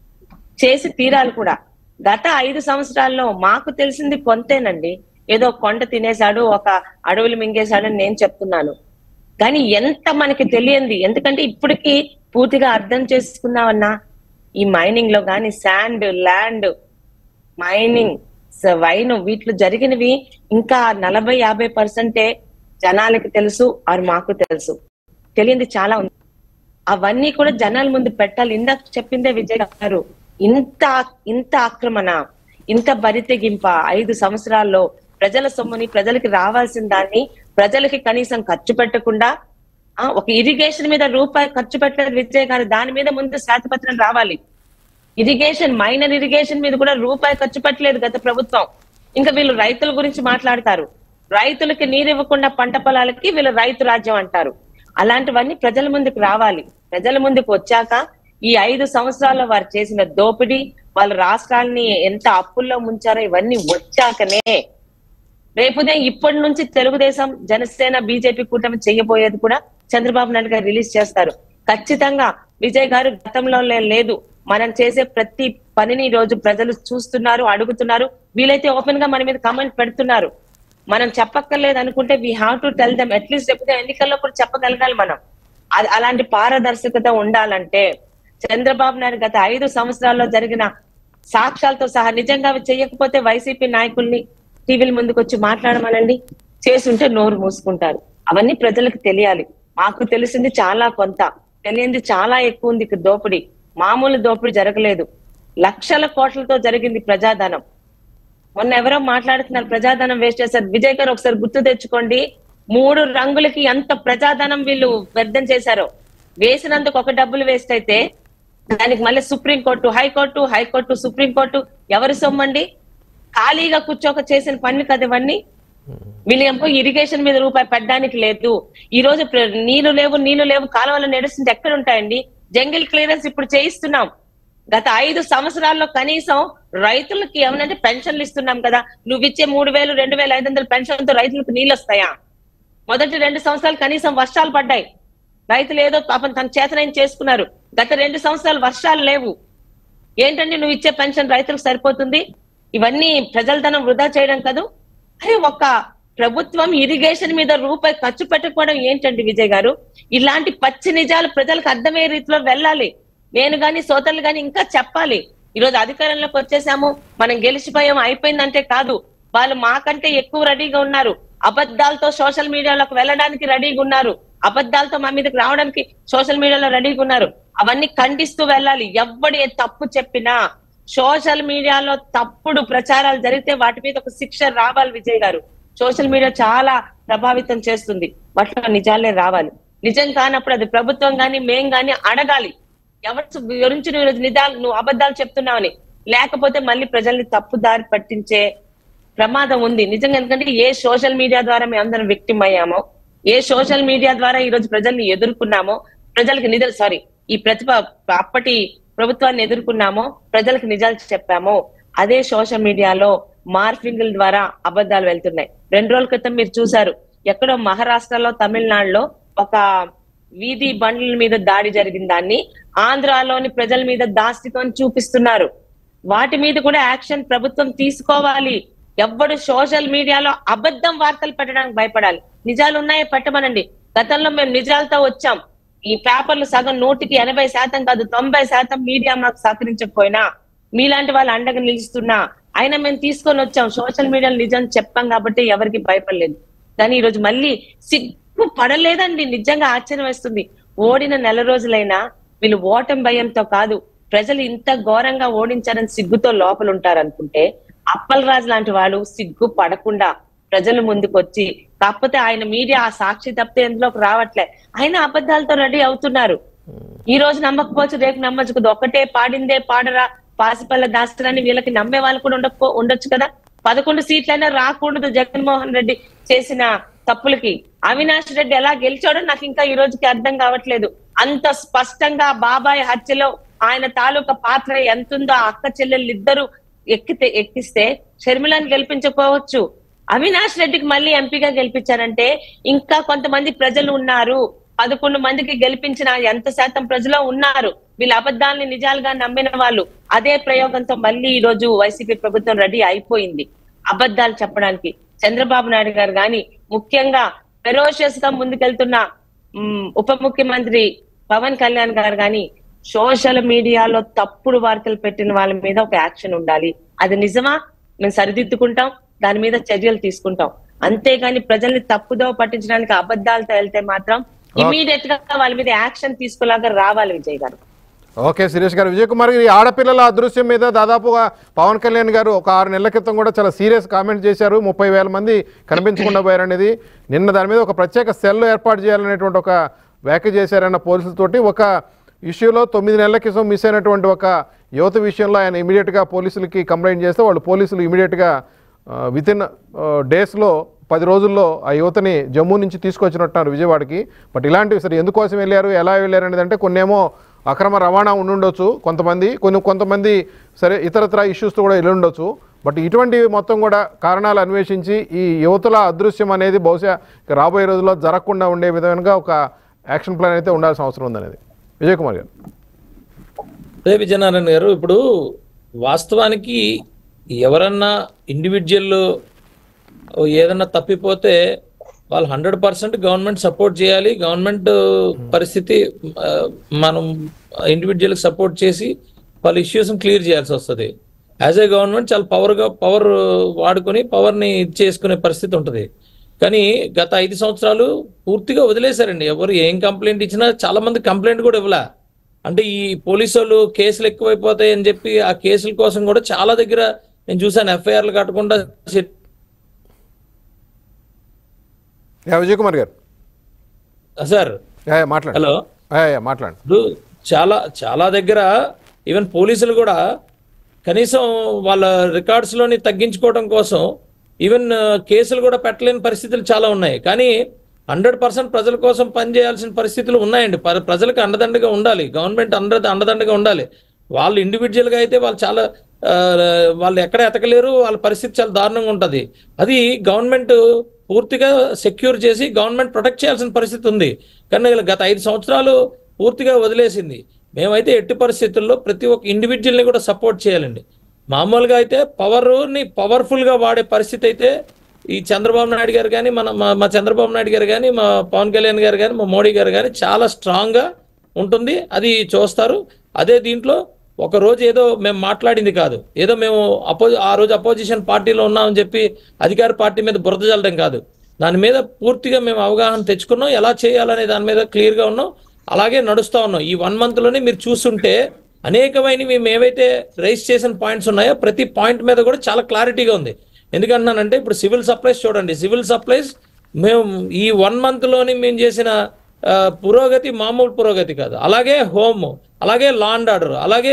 చేసి తీరాలి కూడా గత ఐదు సంవత్సరాల్లో మాకు తెలిసింది కొంతేనండి ఏదో కొండ తినేశాడు ఒక అడవులు మింగేశాడు అని నేను చెప్తున్నాను కానీ ఎంత మనకి తెలియంది ఎందుకంటే ఇప్పటికి పూర్తిగా అర్థం చేసుకున్నామన్నా ఈ మైనింగ్ లో కానీ శాండ్ ల్యాండ్ మైనింగ్ వైన్ వీటిలో జరిగినవి ఇంకా నలభై యాభై పర్సెంటే జనాలకి తెలుసు అది మాకు తెలుసు తెలియంది చాలా ఉంది అవన్నీ కూడా జనాల ముందు పెట్టాలి ఇందాక చెప్పిందే విజయ్ గారు ఇంత ఇంత ఆక్రమణ ఇంత బరితెగింప ఐదు సంవత్సరాల్లో ప్రజల సొమ్ముని ప్రజలకి రావాల్సిన దాన్ని ప్రజలకి కనీసం ఖర్చు పెట్టకుండా ఆ, ఒక ఇరిగేషన్ మీద రూపాయి ఖర్చు పెట్టలేదు విజయ్ గారు దాని మీద ముందు శ్వేతపత్రం రావాలి ఇరిగేషన్ మైనర్ ఇరిగేషన్ మీద కూడా రూపాయి ఖర్చు పెట్టలేదు గత ప్రభుత్వం ఇంకా వీళ్ళు రైతుల గురించి మాట్లాడతారు రైతులకి నీరు ఇవ్వకుండా పంట పొలాలకి వీళ్ళు రైతు రాజ్యం అంటారు అలాంటివన్నీ ప్రజల ముందుకు రావాలి ప్రజల ముందుకు వచ్చాక ఈ ఐదు సంవత్సరాల్లో వారు చేసిన దోపిడీ వాళ్ళ రాష్ట్రాల్ని ఎంత అప్పుల్లో ముంచారో ఇవన్నీ వచ్చాకనే రేపుదే ఇప్పటి నుంచి తెలుగుదేశం జనసేన బీజేపీ కూటమి చేయబోయేది కూడా చంద్రబాబు నాయుడు గారు రిలీజ్ చేస్తారు ఖచ్చితంగా విజయ్ గారు గతంలో లే- లేదు మనం చేసే ప్రతి పనిని ఈ రోజు ప్రజలు చూస్తున్నారు అడుగుతున్నారు వీలైతే ఓపెన్ గా మన మీద కమెంట్ పెడుతున్నారు మనం చెప్పక్కర్లేదు అనుకుంటే we have to tell them at least రేపు ఎన్నికల్లో కూడా చెప్పగలగాలి మనం అది అలాంటి పారదర్శకత ఉండాలంటే చంద్రబాబు నాయుడు గత ఐదు సంవత్సరాల్లో జరిగిన సాక్ష్యాలతో సహా నిజంగా అవి చేయకపోతే వైసీపీ నాయకుల్ని టీవీల ముందుకు వచ్చి మాట్లాడమనండి చేసుంటే నోరు మూసుకుంటారు అవన్నీ ప్రజలకు తెలియాలి మాకు తెలిసింది చాలా కొంత తెలియంది చాలా ఎక్కువ ఉంది ఇక్కడ దోపిడీ మామూలు దోపిడీ జరగలేదు లక్షల కోట్లతో జరిగింది ప్రజాధనం మొన్న ఎవరో మాట్లాడుతున్నారు ప్రజాధనం వేస్ట్ చేశారు విజయ్ గారు ఒకసారి గుర్తు తెచ్చుకోండి మూడు రంగులకి ఎంత ప్రజాధనం వీళ్ళు వ్యర్థం చేశారో వేసినందుకు ఒక డబ్బులు వేస్ట్ అయితే దానికి మళ్ళీ supreme court high court high court supreme court ఎవరి సొమ్మండి ఖాళీగా కూర్చోక చేసిన పని కదా ఇవన్నీ వీళ్ళేమో ఇరిగేషన్ మీద రూపాయి పెట్టడానికి లేదు ఈ రోజు ప్ర- నీళ్లు లేవు నీళ్లు లేవు కాలువలు నడుస్తుంటే ఎక్కడ ఉంటాయండి జంగిల్ క్లియరెన్స్ ఇప్పుడు చేయిస్తున్నాం గత ఐదు సంవత్సరాల్లో కనీసం రైతులకి ఏమనంటే పెన్షన్లు ఇస్తున్నాం కదా నువ్వు ఇచ్చే మూడు వేలు రెండు వేల ఐదు వందల పెన్షన్ తో రైతులకు నీళ్ళు వస్తాయా మొదటి రెండు సంవత్సరాలు కనీసం వర్షాలు పడ్డాయి రైతులు ఏదో పాపం తన చేతనైన చేసుకున్నారు గత రెండు సంవత్సరాలు వర్షాలు లేవు ఏంటంటే నువ్వు ఇచ్చే పెన్షన్ రైతులకు సరిపోతుంది ఇవన్నీ ప్రజల ధనం వృధా చేయడం కాదు అరే ఒక ప్రభుత్వం ఇరిగేషన్ మీద రూపాయి ఖర్చు పెట్టకపోవడం ఏంటండి విజయ్ గారు ఇలాంటి పచ్చి నిజాలు ప్రజలకు అర్థమయ్యే రీతిలో వెళ్ళాలి నేను గాని సోదరులు గాని ఇంకా చెప్పాలి ఈ రోజు అధికారంలోకి వచ్చేసాము మనం గెలిచిపోయాము అయిపోయిందంటే కాదు వాళ్ళు మాకంటే ఎక్కువ రెడీగా ఉన్నారు అబద్ధాలతో సోషల్ మీడియాలోకి వెళ్ళడానికి రెడీగా ఉన్నారు అబద్ధాలతో మా మీదకి రావడానికి సోషల్ మీడియాలో రెడీగా ఉన్నారు అవన్నీ ఖండిస్తూ వెళ్ళాలి ఎవ్వడు ఏ తప్పు చెప్పినా సోషల్ మీడియాలో తప్పుడు ప్రచారాలు జరిగితే వాటి మీద ఒక శిక్ష రావాలి విజయ్ గారు సోషల్ మీడియా చాలా ప్రభావితం చేస్తుంది వాటిలో నిజాలే రావాలి నిజం కానప్పుడు అది ప్రభుత్వం గాని మేం గాని అడగాలి ఎవరి గురించి నువ్వు ఈరోజు నిజాలు నువ్వు అబద్ధాలు చెప్తున్నావని లేకపోతే మళ్ళీ ప్రజల్ని తప్పు దారి పట్టించే ప్రమాదం ఉంది నిజంగా ఎందుకంటే ఏ సోషల్ మీడియా ద్వారా మేము అందరం విక్టిమ్ అయ్యామో ఏ సోషల్ మీడియా ద్వారా ఈ రోజు ప్రజల్ని ఎదుర్కొన్నామో ప్రజలకు నిజాలు సారీ ఈ ప్రతిభ అప్పటి ప్రభుత్వాన్ని ఎదుర్కొన్నామో ప్రజలకు నిజాలు చెప్పామో అదే సోషల్ మీడియాలో మార్ఫింగ్ల ద్వారా అబద్ధాలు వెళ్తున్నాయి రెండు రోజుల క్రితం మీరు చూసారు ఎక్కడో మహారాష్ట్రలో తమిళనాడులో ఒక వీధి బండ్ల మీద దాడి జరిగిన దాన్ని ఆంధ్రాలోని ప్రజల మీద దాస్తితో చూపిస్తున్నారు వాటి మీద కూడా యాక్షన్ ప్రభుత్వం తీసుకోవాలి ఎవ్వడు సోషల్ మీడియాలో అబద్ధం వార్తలు పెట్టడానికి భయపడాలి నిజాలు ఉన్నాయో పెట్టమనండి గతంలో మేము నిజాలతో వచ్చాం ఈ పేపర్లు సగం నూటికి ఎనభై శాతం కాదు తొంభై శాతం మీడియా మాకు సహకరించకపోయినా మీలాంటి వాళ్ళు అండగా నిలుస్తున్నా అయినా మేము తీసుకొని వచ్చాం సోషల్ మీడియాలో నిజం చెప్పాం కాబట్టి ఎవరికి భయపడలేదు కానీ ఈ రోజు మళ్ళీ సిగ్గు పడలేదండి నిజంగా ఆశ్చర్యం వేస్తుంది ఓడిన నెల రోజులైనా వీళ్ళు ఓటమి భయంతో కాదు ప్రజలు ఇంత ఘోరంగా ఓడించారని సిగ్గుతో లోపల ఉంటారు అనుకుంటే అప్పలరాజు లాంటి వాళ్ళు సిగ్గు పడకుండా ప్రజల ముందుకు వచ్చి కాకపోతే ఆయన మీడియా ఆ సాక్షి తప్పితే ఎందులోకి రావట్లే ఆయన అబద్ధాలతో రెడీ అవుతున్నారు ఈ రోజు నమ్మకపోవచ్చు రేపు నమ్మచ్చు కదా ఒకటే పాడిందే పాడరా పాసిపల్ల దాస్తరాన్ని వీళ్ళకి నమ్మే వాళ్ళు కూడా ఉండకపో ఉండొచ్చు కదా పదకొండు సీట్లైనా రాకూడదు జగన్మోహన్ రెడ్డి చేసిన తప్పులకి అవినాష్ రెడ్డి ఎలా గెలిచాడో నాకు ఇంకా ఈ రోజుకి అర్థం కావట్లేదు అంత స్పష్టంగా బాబాయ్ హత్యలో ఆయన తాలూకా పాత్ర ఎంతుందో ఆ అక్క చెల్లెళ్ళు ఇద్దరు ఎక్కితే ఎక్కిస్తే షర్మిలాని గెలిపించకపోవచ్చు అవినాష్ రెడ్డికి మళ్ళీ ఎంపీగా గెలిపించారంటే ఇంకా కొంతమంది ప్రజలు ఉన్నారు పదకొండు మందికి గెలిపించిన ఎంత శాతం ప్రజలు ఉన్నారు వీళ్ళ అబద్ధాలని నిజాలుగా నమ్మిన వాళ్ళు అదే ప్రయోగంతో మళ్ళీ ఈ రోజు వైసీపీ ప్రభుత్వం రెడీ అయిపోయింది అబద్ధాలు చెప్పడానికి చంద్రబాబు నాయుడు గారు గాని ముఖ్యంగా ఫెరోషియస్ గా ముందుకెళ్తున్న ఉమ్, ఉప ముఖ్యమంత్రి పవన్ కళ్యాణ్ గారు గాని సోషల్ మీడియాలో తప్పుడు వార్తలు పెట్టిన వాళ్ళ మీద ఒక యాక్షన్ ఉండాలి అది నిజమా మేము సరిదిద్దుకుంటాం దాని మీద చర్యలు తీసుకుంటాం అంతేగాని ప్రజల్ని తప్పుదో పట్టించడానికి అబద్ధాలతో వెళ్తే మాత్రం ఇమీడియట్ గా వాళ్ళ మీద యాక్షన్ తీసుకోలాగా రావాలి విజయ్ గారు ఓకే సురేష్ గారు విజయ్ కుమార్ గారు ఈ ఆడపిల్లల అదృశ్యం మీద దాదాపుగా పవన్ కళ్యాణ్ గారు ఒక ఆరు నెలల క్రితం కూడా చాలా సీరియస్ కామెంట్ చేశారు ముప్పై వేల మంది కనిపించకుండా పోయారనేది నిన్న దాని మీద ఒక ప్రత్యేక సెల్ ఏర్పాటు చేయాలనేటువంటి ఒక వ్యాఖ్య చేశారన్న పోలీసులతోటి ఒక ఇష్యూలో తొమ్మిది నెలల క్రితం మిస్ అయినటువంటి ఒక యువత విషయంలో ఆయన ఇమీడియట్గా పోలీసులకి కంప్లైంట్ చేస్తే వాళ్ళు పోలీసులు ఇమీడియట్గా విత్ ఇన్ డేస్లో పది రోజుల్లో ఆ యువతని జమ్మూ నుంచి తీసుకొచ్చినట్టున్నారు విజయవాడకి బట్ ఇలాంటివి సరే ఎందుకోసం వెళ్ళారు ఎలా వెళ్ళారు అనేది అంటే కొన్నేమో అక్రమ రవాణా ఉండుండొచ్చు కొంతమంది కొన్ని కొంతమంది సరే ఇతరత్ర ఇష్యూస్తో కూడా వెళ్ళి ఉండొచ్చు బట్ ఇటువంటివి మొత్తం కూడా కారణాలు అన్వేషించి ఈ యువతుల అదృశ్యం అనేది బహుశా ఇక రాబోయే రోజుల్లో జరగకుండా ఉండే విధంగా ఒక యాక్షన్ ప్లాన్ అయితే ఉండాల్సిన అవసరం ఉందనేది విజయ్ కుమార్ గారు అదే విజయనారాయణ గారు ఇప్పుడు వాస్తవానికి ఎవరన్నా ఇండివిజువల్ ఏదన్నా తప్పిపోతే వాళ్ళు హండ్రెడ్ పర్సెంట్ గవర్నమెంట్ సపోర్ట్ చేయాలి గవర్నమెంట్ పరిస్థితి ఆ, మనం ఇండివిజువల్ సపోర్ట్ చేసి వాళ్ళ ఇష్యూస్ క్లియర్ చేయాల్సి వస్తుంది యాజ్ ఏ గవర్నమెంట్ చాలా పవర్గా పవర్ వాడుకొని పవర్ని ఇది చేసుకునే పరిస్థితి ఉంటుంది కానీ గత ఐదు సంవత్సరాలు పూర్తిగా వదిలేశారండి ఎవరు ఏం కంప్లైంట్ ఇచ్చినా చాలా మంది కంప్లైంట్ కూడా ఇవ్వలే అంటే ఈ పోలీసు వాళ్ళు కేసులు ఎక్కువైపోతాయి అని చెప్పి ఆ కేసుల కోసం కూడా చాలా దగ్గర నేను చూసాను ఎఫ్ఐఆర్లు కట్టకుండా set yeah Vijay Kumar garu sir yeah, yeah, మాట్లాడండి హలో యా, యా, మాట్లాడండి ఇప్పుడు చాలా చాలా దగ్గర ఈవెన్ పోలీసులు కూడా కనీసం వాళ్ళ రికార్డ్స్ లోని తగ్గించుకోవడం కోసం ఈవెన్ కేసులు కూడా పెట్టలేని పరిస్థితులు చాలా ఉన్నాయి కానీ హండ్రెడ్ పర్సెంట్ ప్రజల కోసం పనిచేయాల్సిన పరిస్థితులు ఉన్నాయండి ప- ప్రజలకు అండదండగా ఉండాలి గవర్నమెంట్ అండ అండదండగా ఉండాలి వాళ్ళు ఇండివిజువల్ గా అయితే వాళ్ళు చాలా ఆ, వాళ్ళు ఎక్కడ ఎతకలేరు వాళ్ళ పరిస్థితి చాలా దారుణంగా ఉంటది అది గవర్నమెంట్ పూర్తిగా సెక్యూర్ చేసి గవర్నమెంట్ ప్రొటెక్ట్ చేయాల్సిన పరిస్థితి ఉంది కానీ గత ఐదు సంవత్సరాలు పూర్తిగా వదిలేసింది మేమైతే ఎట్టి పరిస్థితుల్లో ప్రతి ఒక్క ఇండివిజువల్ని కూడా సపోర్ట్ చేయాలండి మామూలుగా అయితే పవర్ని పవర్ఫుల్ గా వాడే పరిస్థితి అయితే ఈ చంద్రబాబు నాయుడు గారు కానీ మన మా- మా చంద్రబాబు నాయుడు గారు కానీ మా పవన్ కళ్యాణ్ గారు కానీ మా మోడీ గారు కానీ చాలా స్ట్రాంగ్ గా ఉంటుంది అది చూస్తారు అదే దీంట్లో ఒక రోజు ఏదో మేము మాట్లాడింది కాదు ఏదో మేము అపో ఆ రోజు అపోజిషన్ పార్టీలో ఉన్నామని చెప్పి అధికార పార్టీ మీద బురద చల్లడం కాదు దాని మీద పూర్తిగా మేము అవగాహన తెచ్చుకున్నాం ఎలా చేయాలనే దాని మీద క్లియర్ గా ఉన్నాం అలాగే నడుస్తా ఉన్నాం ఈ వన్ మంత్ లోనే మీరు చూస్తుంటే అనేకమైన మేము ఏవైతే రైస్ చేసిన పాయింట్స్ ఉన్నాయో ప్రతి పాయింట్ మీద కూడా చాలా క్లారిటీగా ఉంది ఎందుకంటున్నానంటే ఇప్పుడు సివిల్ సప్లైస్ చూడండి సివిల్ సప్లైస్ మేము ఈ వన్ మంత్ లోని మేము చేసిన ఆ, పురోగతి మామూలు పురోగతి కాదు అలాగే హోమ్ అలాగే లాండ్ ఆర్డర్ అలాగే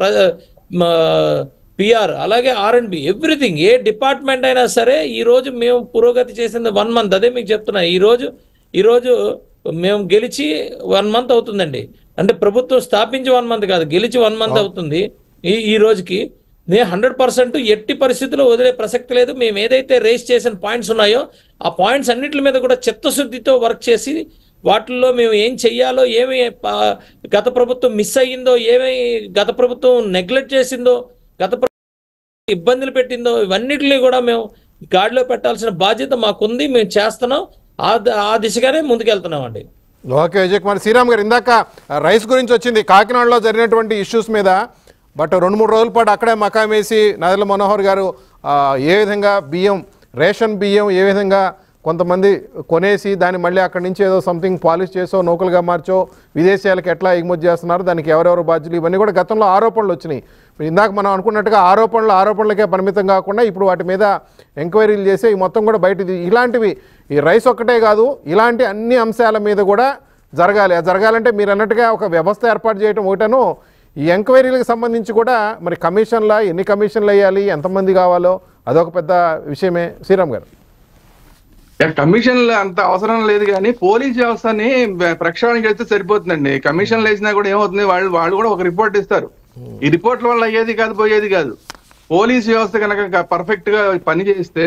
పిఆర్ అలాగే ఆర్ అండ్ బి ఎవ్రీథింగ్ ఏ డిపార్ట్మెంట్ అయినా సరే ఈ రోజు మేము పురోగతి చేసింది వన్ మంత్ అదే మీకు చెప్తున్నా ఈ రోజు ఈ రోజు మేము గెలిచి వన్ మంత్ అవుతుందండి అంటే ప్రభుత్వం స్థాపించి వన్ మంత్ కాదు గెలిచి వన్ మంత్ అవుతుంది ఈ ఈ రోజుకి నేను హండ్రెడ్ పర్సెంట్ ఎట్టి పరిస్థితుల్లో వదిలే ప్రసక్తి లేదు మేము ఏదైతే రేస్ చేసిన పాయింట్స్ ఉన్నాయో ఆ పాయింట్స్ అన్నిటి మీద కూడా చిత్తశుద్ధితో వర్క్ చేసి వాటిల్లో మేము ఏం చెయ్యాలో ఏమి ప- గత ప్రభుత్వం మిస్ అయ్యిందో ఏమి గత ప్రభుత్వం నెగ్లెక్ట్ చేసిందో గత ప్రభుత్వం ఇబ్బందులు పెట్టిందో ఇవన్నిటిని కూడా మేము గాడిలో పెట్టాల్సిన బాధ్యత మాకుంది మేము చేస్తున్నాం ఆ ద- ఆ దిశగానే ముందుకెళ్తున్నాం అండి ఓకే విజయ్ కుమార్ శ్రీరామ్ గారు ఇందాక ఆ, రైస్ గురించి వచ్చింది కాకినాడలో జరిగినటువంటి ఇష్యూస్ మీద బట్ రెండు మూడు రోజుల పాటు అక్కడే మకాం వేసి నదల మనోహర్ గారు ఆ, ఏ విధంగా బియ్యం రేషన్ బియ్యం ఏ విధంగా కొంతమంది కొనేసి దాన్ని మళ్ళీ అక్కడి నుంచి ఏదో సంథింగ్ పాలిష్ చేసో నౌకలుగా మార్చో విదేశాలకు ఎట్లా ఎగుమతి చేస్తున్నారు దానికి ఎవరెవరు బాధ్యులు ఇవన్నీ కూడా గతంలో ఆరోపణలు వచ్చినాయి ఇప్పుడు ఇందాక మనం అనుకున్నట్టుగా ఆరోపణలు ఆరోపణలకే పరిమితం కాకుండా ఇప్పుడు వాటి మీద ఎంక్వైరీలు చేసి ఈ మొత్తం కూడా బయట ఇలాంటివి ఈ రైస్ ఒక్కటే కాదు ఇలాంటి అన్ని అంశాల మీద కూడా జరగాలి అది జరగాలంటే మీరు అన్నట్టుగా ఒక వ్యవస్థ ఏర్పాటు చేయడం ఒకటను ఈ ఎంక్వైరీలకు సంబంధించి కూడా మరి కమిషన్ల ఎన్ని కమిషన్లు వేయాలి ఎంతమంది కావాలో అదొక పెద్ద విషయమే శ్రీరామ్ గారు కమిషన్లు అంత అవసరం లేదు కానీ పోలీస్ వ్యవస్థని ప్రక్షాళన చేస్తే సరిపోతుందండి కమిషన్లు వేసినా కూడా ఏమవుతుంది వాళ్ళు వాళ్ళు కూడా ఒక రిపోర్ట్ ఇస్తారు ఈ రిపోర్ట్ల వల్ల అయ్యేది కాదు పోయేది కాదు పోలీస్ వ్యవస్థ కనుక పర్ఫెక్ట్ గా పని చేస్తే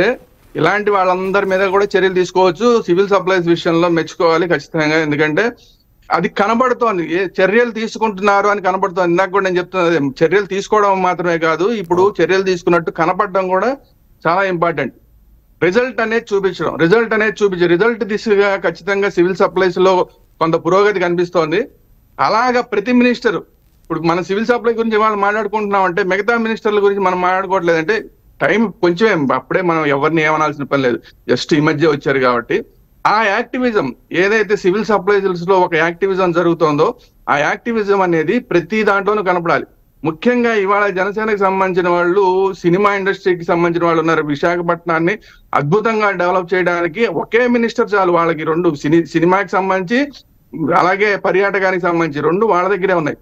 ఇలాంటి వాళ్ళందరి మీద కూడా చర్యలు తీసుకోవచ్చు సివిల్ సప్లైస్ విషయంలో మెచ్చుకోవాలి ఖచ్చితంగా ఎందుకంటే అది కనబడుతోంది ఏ చర్యలు తీసుకుంటున్నారు అని కనబడుతోంది ఇందాక కూడా నేను చెప్తున్నది చర్యలు తీసుకోవడం మాత్రమే కాదు ఇప్పుడు చర్యలు తీసుకున్నట్టు కనపడడం కూడా చాలా ఇంపార్టెంట్ రిజల్ట్ అనేది చూపించడం రిజల్ట్ అనేది చూపించే రిజల్ట్ దిశగా ఖచ్చితంగా సివిల్ సప్లైస్ లో కొంత పురోగతి కనిపిస్తోంది అలాగా ప్రతి మినిస్టర్ ఇప్పుడు మన సివిల్ సప్లై గురించి వాళ్ళు మాట్లాడుకుంటున్నాం అంటే మిగతా మినిస్టర్ల గురించి మనం మాట్లాడుకోవట్లేదు అంటే టైం కొంచెమే అప్పుడే మనం ఎవరిని ఏమనాల్సిన పని లేదు జస్ట్ ఈ మధ్య వచ్చారు కాబట్టి ఆ యాక్టివిజం ఏదైతే సివిల్ సప్లైస్ లో ఒక యాక్టివిజం జరుగుతోందో ఆ యాక్టివిజం అనేది ప్రతి దాంట్లోనూ కనపడాలి ముఖ్యంగా ఇవాళ జనసేనకి సంబంధించిన వాళ్ళు సినిమా ఇండస్ట్రీకి సంబంధించిన వాళ్ళు ఉన్నారు విశాఖపట్నాన్ని అద్భుతంగా డెవలప్ చేయడానికి ఒకే మినిస్టర్ చాలు వాళ్ళకి రెండు సినీ సినిమాకి సంబంధించి అలాగే పర్యాటకానికి సంబంధించి రెండు వాళ్ళ దగ్గరే ఉన్నాయి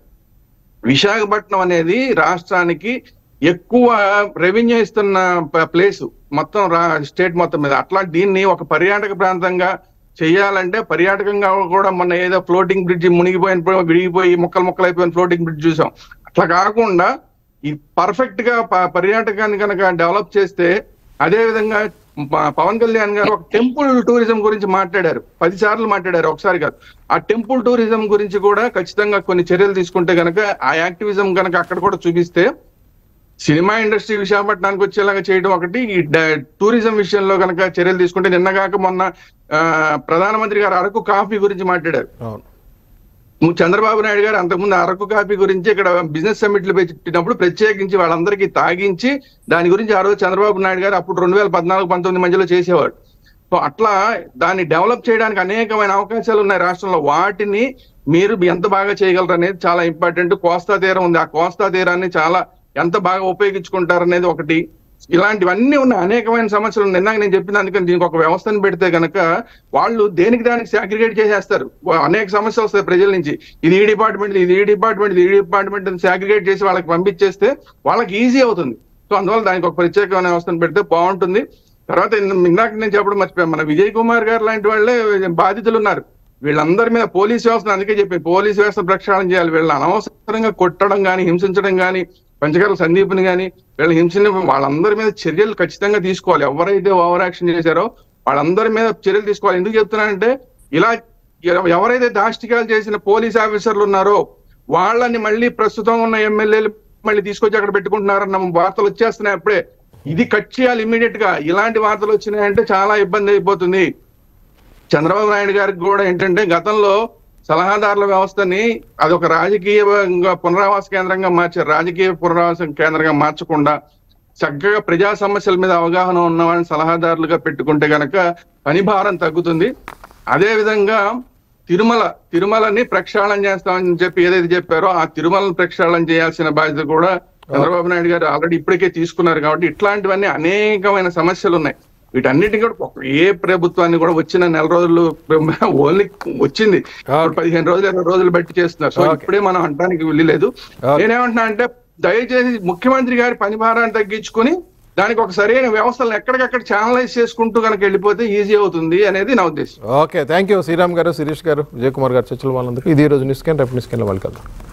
విశాఖపట్నం అనేది రాష్ట్రానికి ఎక్కువ రెవెన్యూ ఇస్తున్న ప్లేస్ మొత్తం రా- స్టేట్ మొత్తం మీద అట్లా దీన్ని ఒక పర్యాటక ప్రాంతంగా చేయాలంటే పర్యాటకంగా కూడా మొన్న ఏదో ఫ్లోటింగ్ బ్రిడ్జ్ మునిగిపోయిన విడిగిపోయి ముక్కలు ముక్కలు అయిపోయిన ఫ్లోటింగ్ బ్రిడ్జ్ చూసాం అట్లా కాకుండా ఈ పర్ఫెక్ట్ గా ప- పర్యాటకాన్ని కనుక డెవలప్ చేస్తే అదే విధంగా ప- పవన్ కళ్యాణ్ గారు ఒక టెంపుల్ టూరిజం గురించి మాట్లాడారు పది సార్లు మాట్లాడారు ఒకసారి కాదు ఆ టెంపుల్ టూరిజం గురించి కూడా ఖచ్చితంగా కొన్ని చర్యలు తీసుకుంటే గనక ఆ యాక్టివిజం కనుక అక్కడ కూడా చూపిస్తే సినిమా ఇండస్ట్రీ విశాఖపట్నానికి వచ్చేలాగా చేయడం ఒకటి ఈ డ- టూరిజం విషయంలో కనుక చర్యలు తీసుకుంటే నిన్నగాక మొన్న ఆ, ప్రధానమంత్రి గారు అరకు కాఫీ గురించి మాట్లాడారు అవును ము- చంద్రబాబు నాయుడు గారు అంతకుముందు అరకు కాఫీ గురించి ఇక్కడ బిజినెస్ సమ్మిట్లు పెట్టినప్పుడు ప్రత్యేకించి వాళ్ళందరికీ తాగించి దాని గురించి ఆ రోజు చంద్రబాబు నాయుడు గారు అప్పుడు రెండు వేల పద్నాలుగు పంతొమ్మిది మధ్యలో చేసేవాడు సో అట్లా దాన్ని డెవలప్ చేయడానికి అనేకమైన అవకాశాలు ఉన్నాయి రాష్ట్రంలో వాటిని మీరు ఎంత బాగా చేయగలరు అనేది చాలా ఇంపార్టెంట్ కోస్తా తీరం ఉంది ఆ కోస్తా తీరాన్ని చాలా ఎంత బాగా ఉపయోగించుకుంటారు అనేది ఒకటి ఇలాంటివన్నీ ఉన్నాయి అనేకమైన సమస్యలు ఉన్నాయి ఇందాక నేను చెప్పిన అందుకని దీనికి ఒక వ్యవస్థను పెడితే గనక వాళ్ళు దేనికి దానికి సాగ్రిగేట్ చేసేస్తారు వా- అనేక సమస్యలు వస్తాయి ప్రజల నుంచి ఇది ఈ డిపార్ట్మెంట్ ఇది ఈ డిపార్ట్మెంట్ ఇది ఈ డిపార్ట్మెంట్ సాగ్రిగేట్ చేసి వాళ్ళకి పంపించేస్తే వాళ్ళకి ఈజీ అవుతుంది సో అందువల్ల దానికి ఒక ప్రత్యేకమైన వ్యవస్థను పెడితే బాగుంటుంది తర్వాత ఇన్- ఇందాక నేను చెప్పడం మర్చిపోయాను మన విజయ్ కుమార్ గారు లాంటి వాళ్ళే బాధితులు ఉన్నారు వీళ్ళందరి మీద పోలీస్ వ్యవస్థను అందుకే చెప్పి పోలీస్ వ్యవస్థ ప్రక్షాళన చేయాలి వీళ్ళని అనవసరంగా కొట్టడం కానీ హింసించడం కానీ పంచకర్ల సందీప్ని కానీ వీళ్ళ హింసని వాళ్ళందరి మీద చర్యలు ఖచ్చితంగా తీసుకోవాలి ఎవరైతే ఓవర్ యాక్షన్ చేశారో వాళ్ళందరి మీద చర్యలు తీసుకోవాలి ఎందుకు చెప్తున్నానంటే ఇలా ఎవ- ఎవరైతే దాష్టికాలు చేసిన పోలీస్ ఆఫీసర్లు ఉన్నారో వాళ్ళని మళ్ళీ ప్రస్తుతం ఉన్న ఎమ్మెల్యేలు మళ్ళీ తీసుకొచ్చి అక్కడ పెట్టుకుంటున్నారన్న వార్తలు వచ్చేస్తున్నాయి అప్పుడే ఇది కట్ చేయాలి ఇమీడియట్ గా ఇలాంటి వార్తలు వచ్చినాయంటే చాలా ఇబ్బంది అయిపోతుంది చంద్రబాబు నాయుడు గారికి కూడా ఏంటంటే గతంలో సలహాదారుల వ్యవస్థని అదొక రాజకీయ పునరావాస కేంద్రంగా మార్చారు రాజకీయ పునరావాస కేంద్రంగా మార్చకుండా చక్కగా ప్రజా సమస్యల మీద అవగాహన ఉన్న వాళ్ళని సలహాదారులుగా పెట్టుకుంటే గనక పని భారం తగ్గుతుంది అదే విధంగా తిరుమల తిరుమలని ప్రక్షాళన చేస్తామని చెప్పి ఏదైతే చెప్పారో ఆ తిరుమలను ప్రక్షాళన చేయాల్సిన బాధ్యత కూడా చంద్రబాబు నాయుడు గారు ఆల్రెడీ ఇప్పటికే తీసుకున్నారు కాబట్టి ఇట్లాంటివన్నీ అనేకమైన సమస్యలు ఉన్నాయి వీటన్నిటి కూడా ఒక- ఏ ప్రభుత్వాన్ని కూడా వచ్చిన నెల రోజులు ఓన్లీ వచ్చింది ఇప్పుడు పదిహేను రోజులు ఇరవై రోజులు బట్టి చేస్తున్నారు సో ఇప్పుడే మనం అంటానికి వెళ్ళలేదు నేనేమంటున్నా అంటే దయచేసి ముఖ్యమంత్రి గారి పని భారాన్ని తగ్గించుకుని దానికి ఒక సరైన వ్యవస్థలను ఎక్కడికక్కడ ఛానలైజ్ చేసుకుంటూ కనుక వెళ్ళిపోతే ఈజీ అవుతుంది అనేది నా ఉద్దేశం ఓకే థ్యాంక్ యూ శ్రీరామ్ గారు శిరీష్ గారు విజయ్ కుమార్ గారు చర్చలు వాళ్ళందుకు ఇది ఈ రోజు న్యూస్ క్యాన్ రేపు న్యూస్ క్యాన్లో వాళ్ళు కలుద్దాం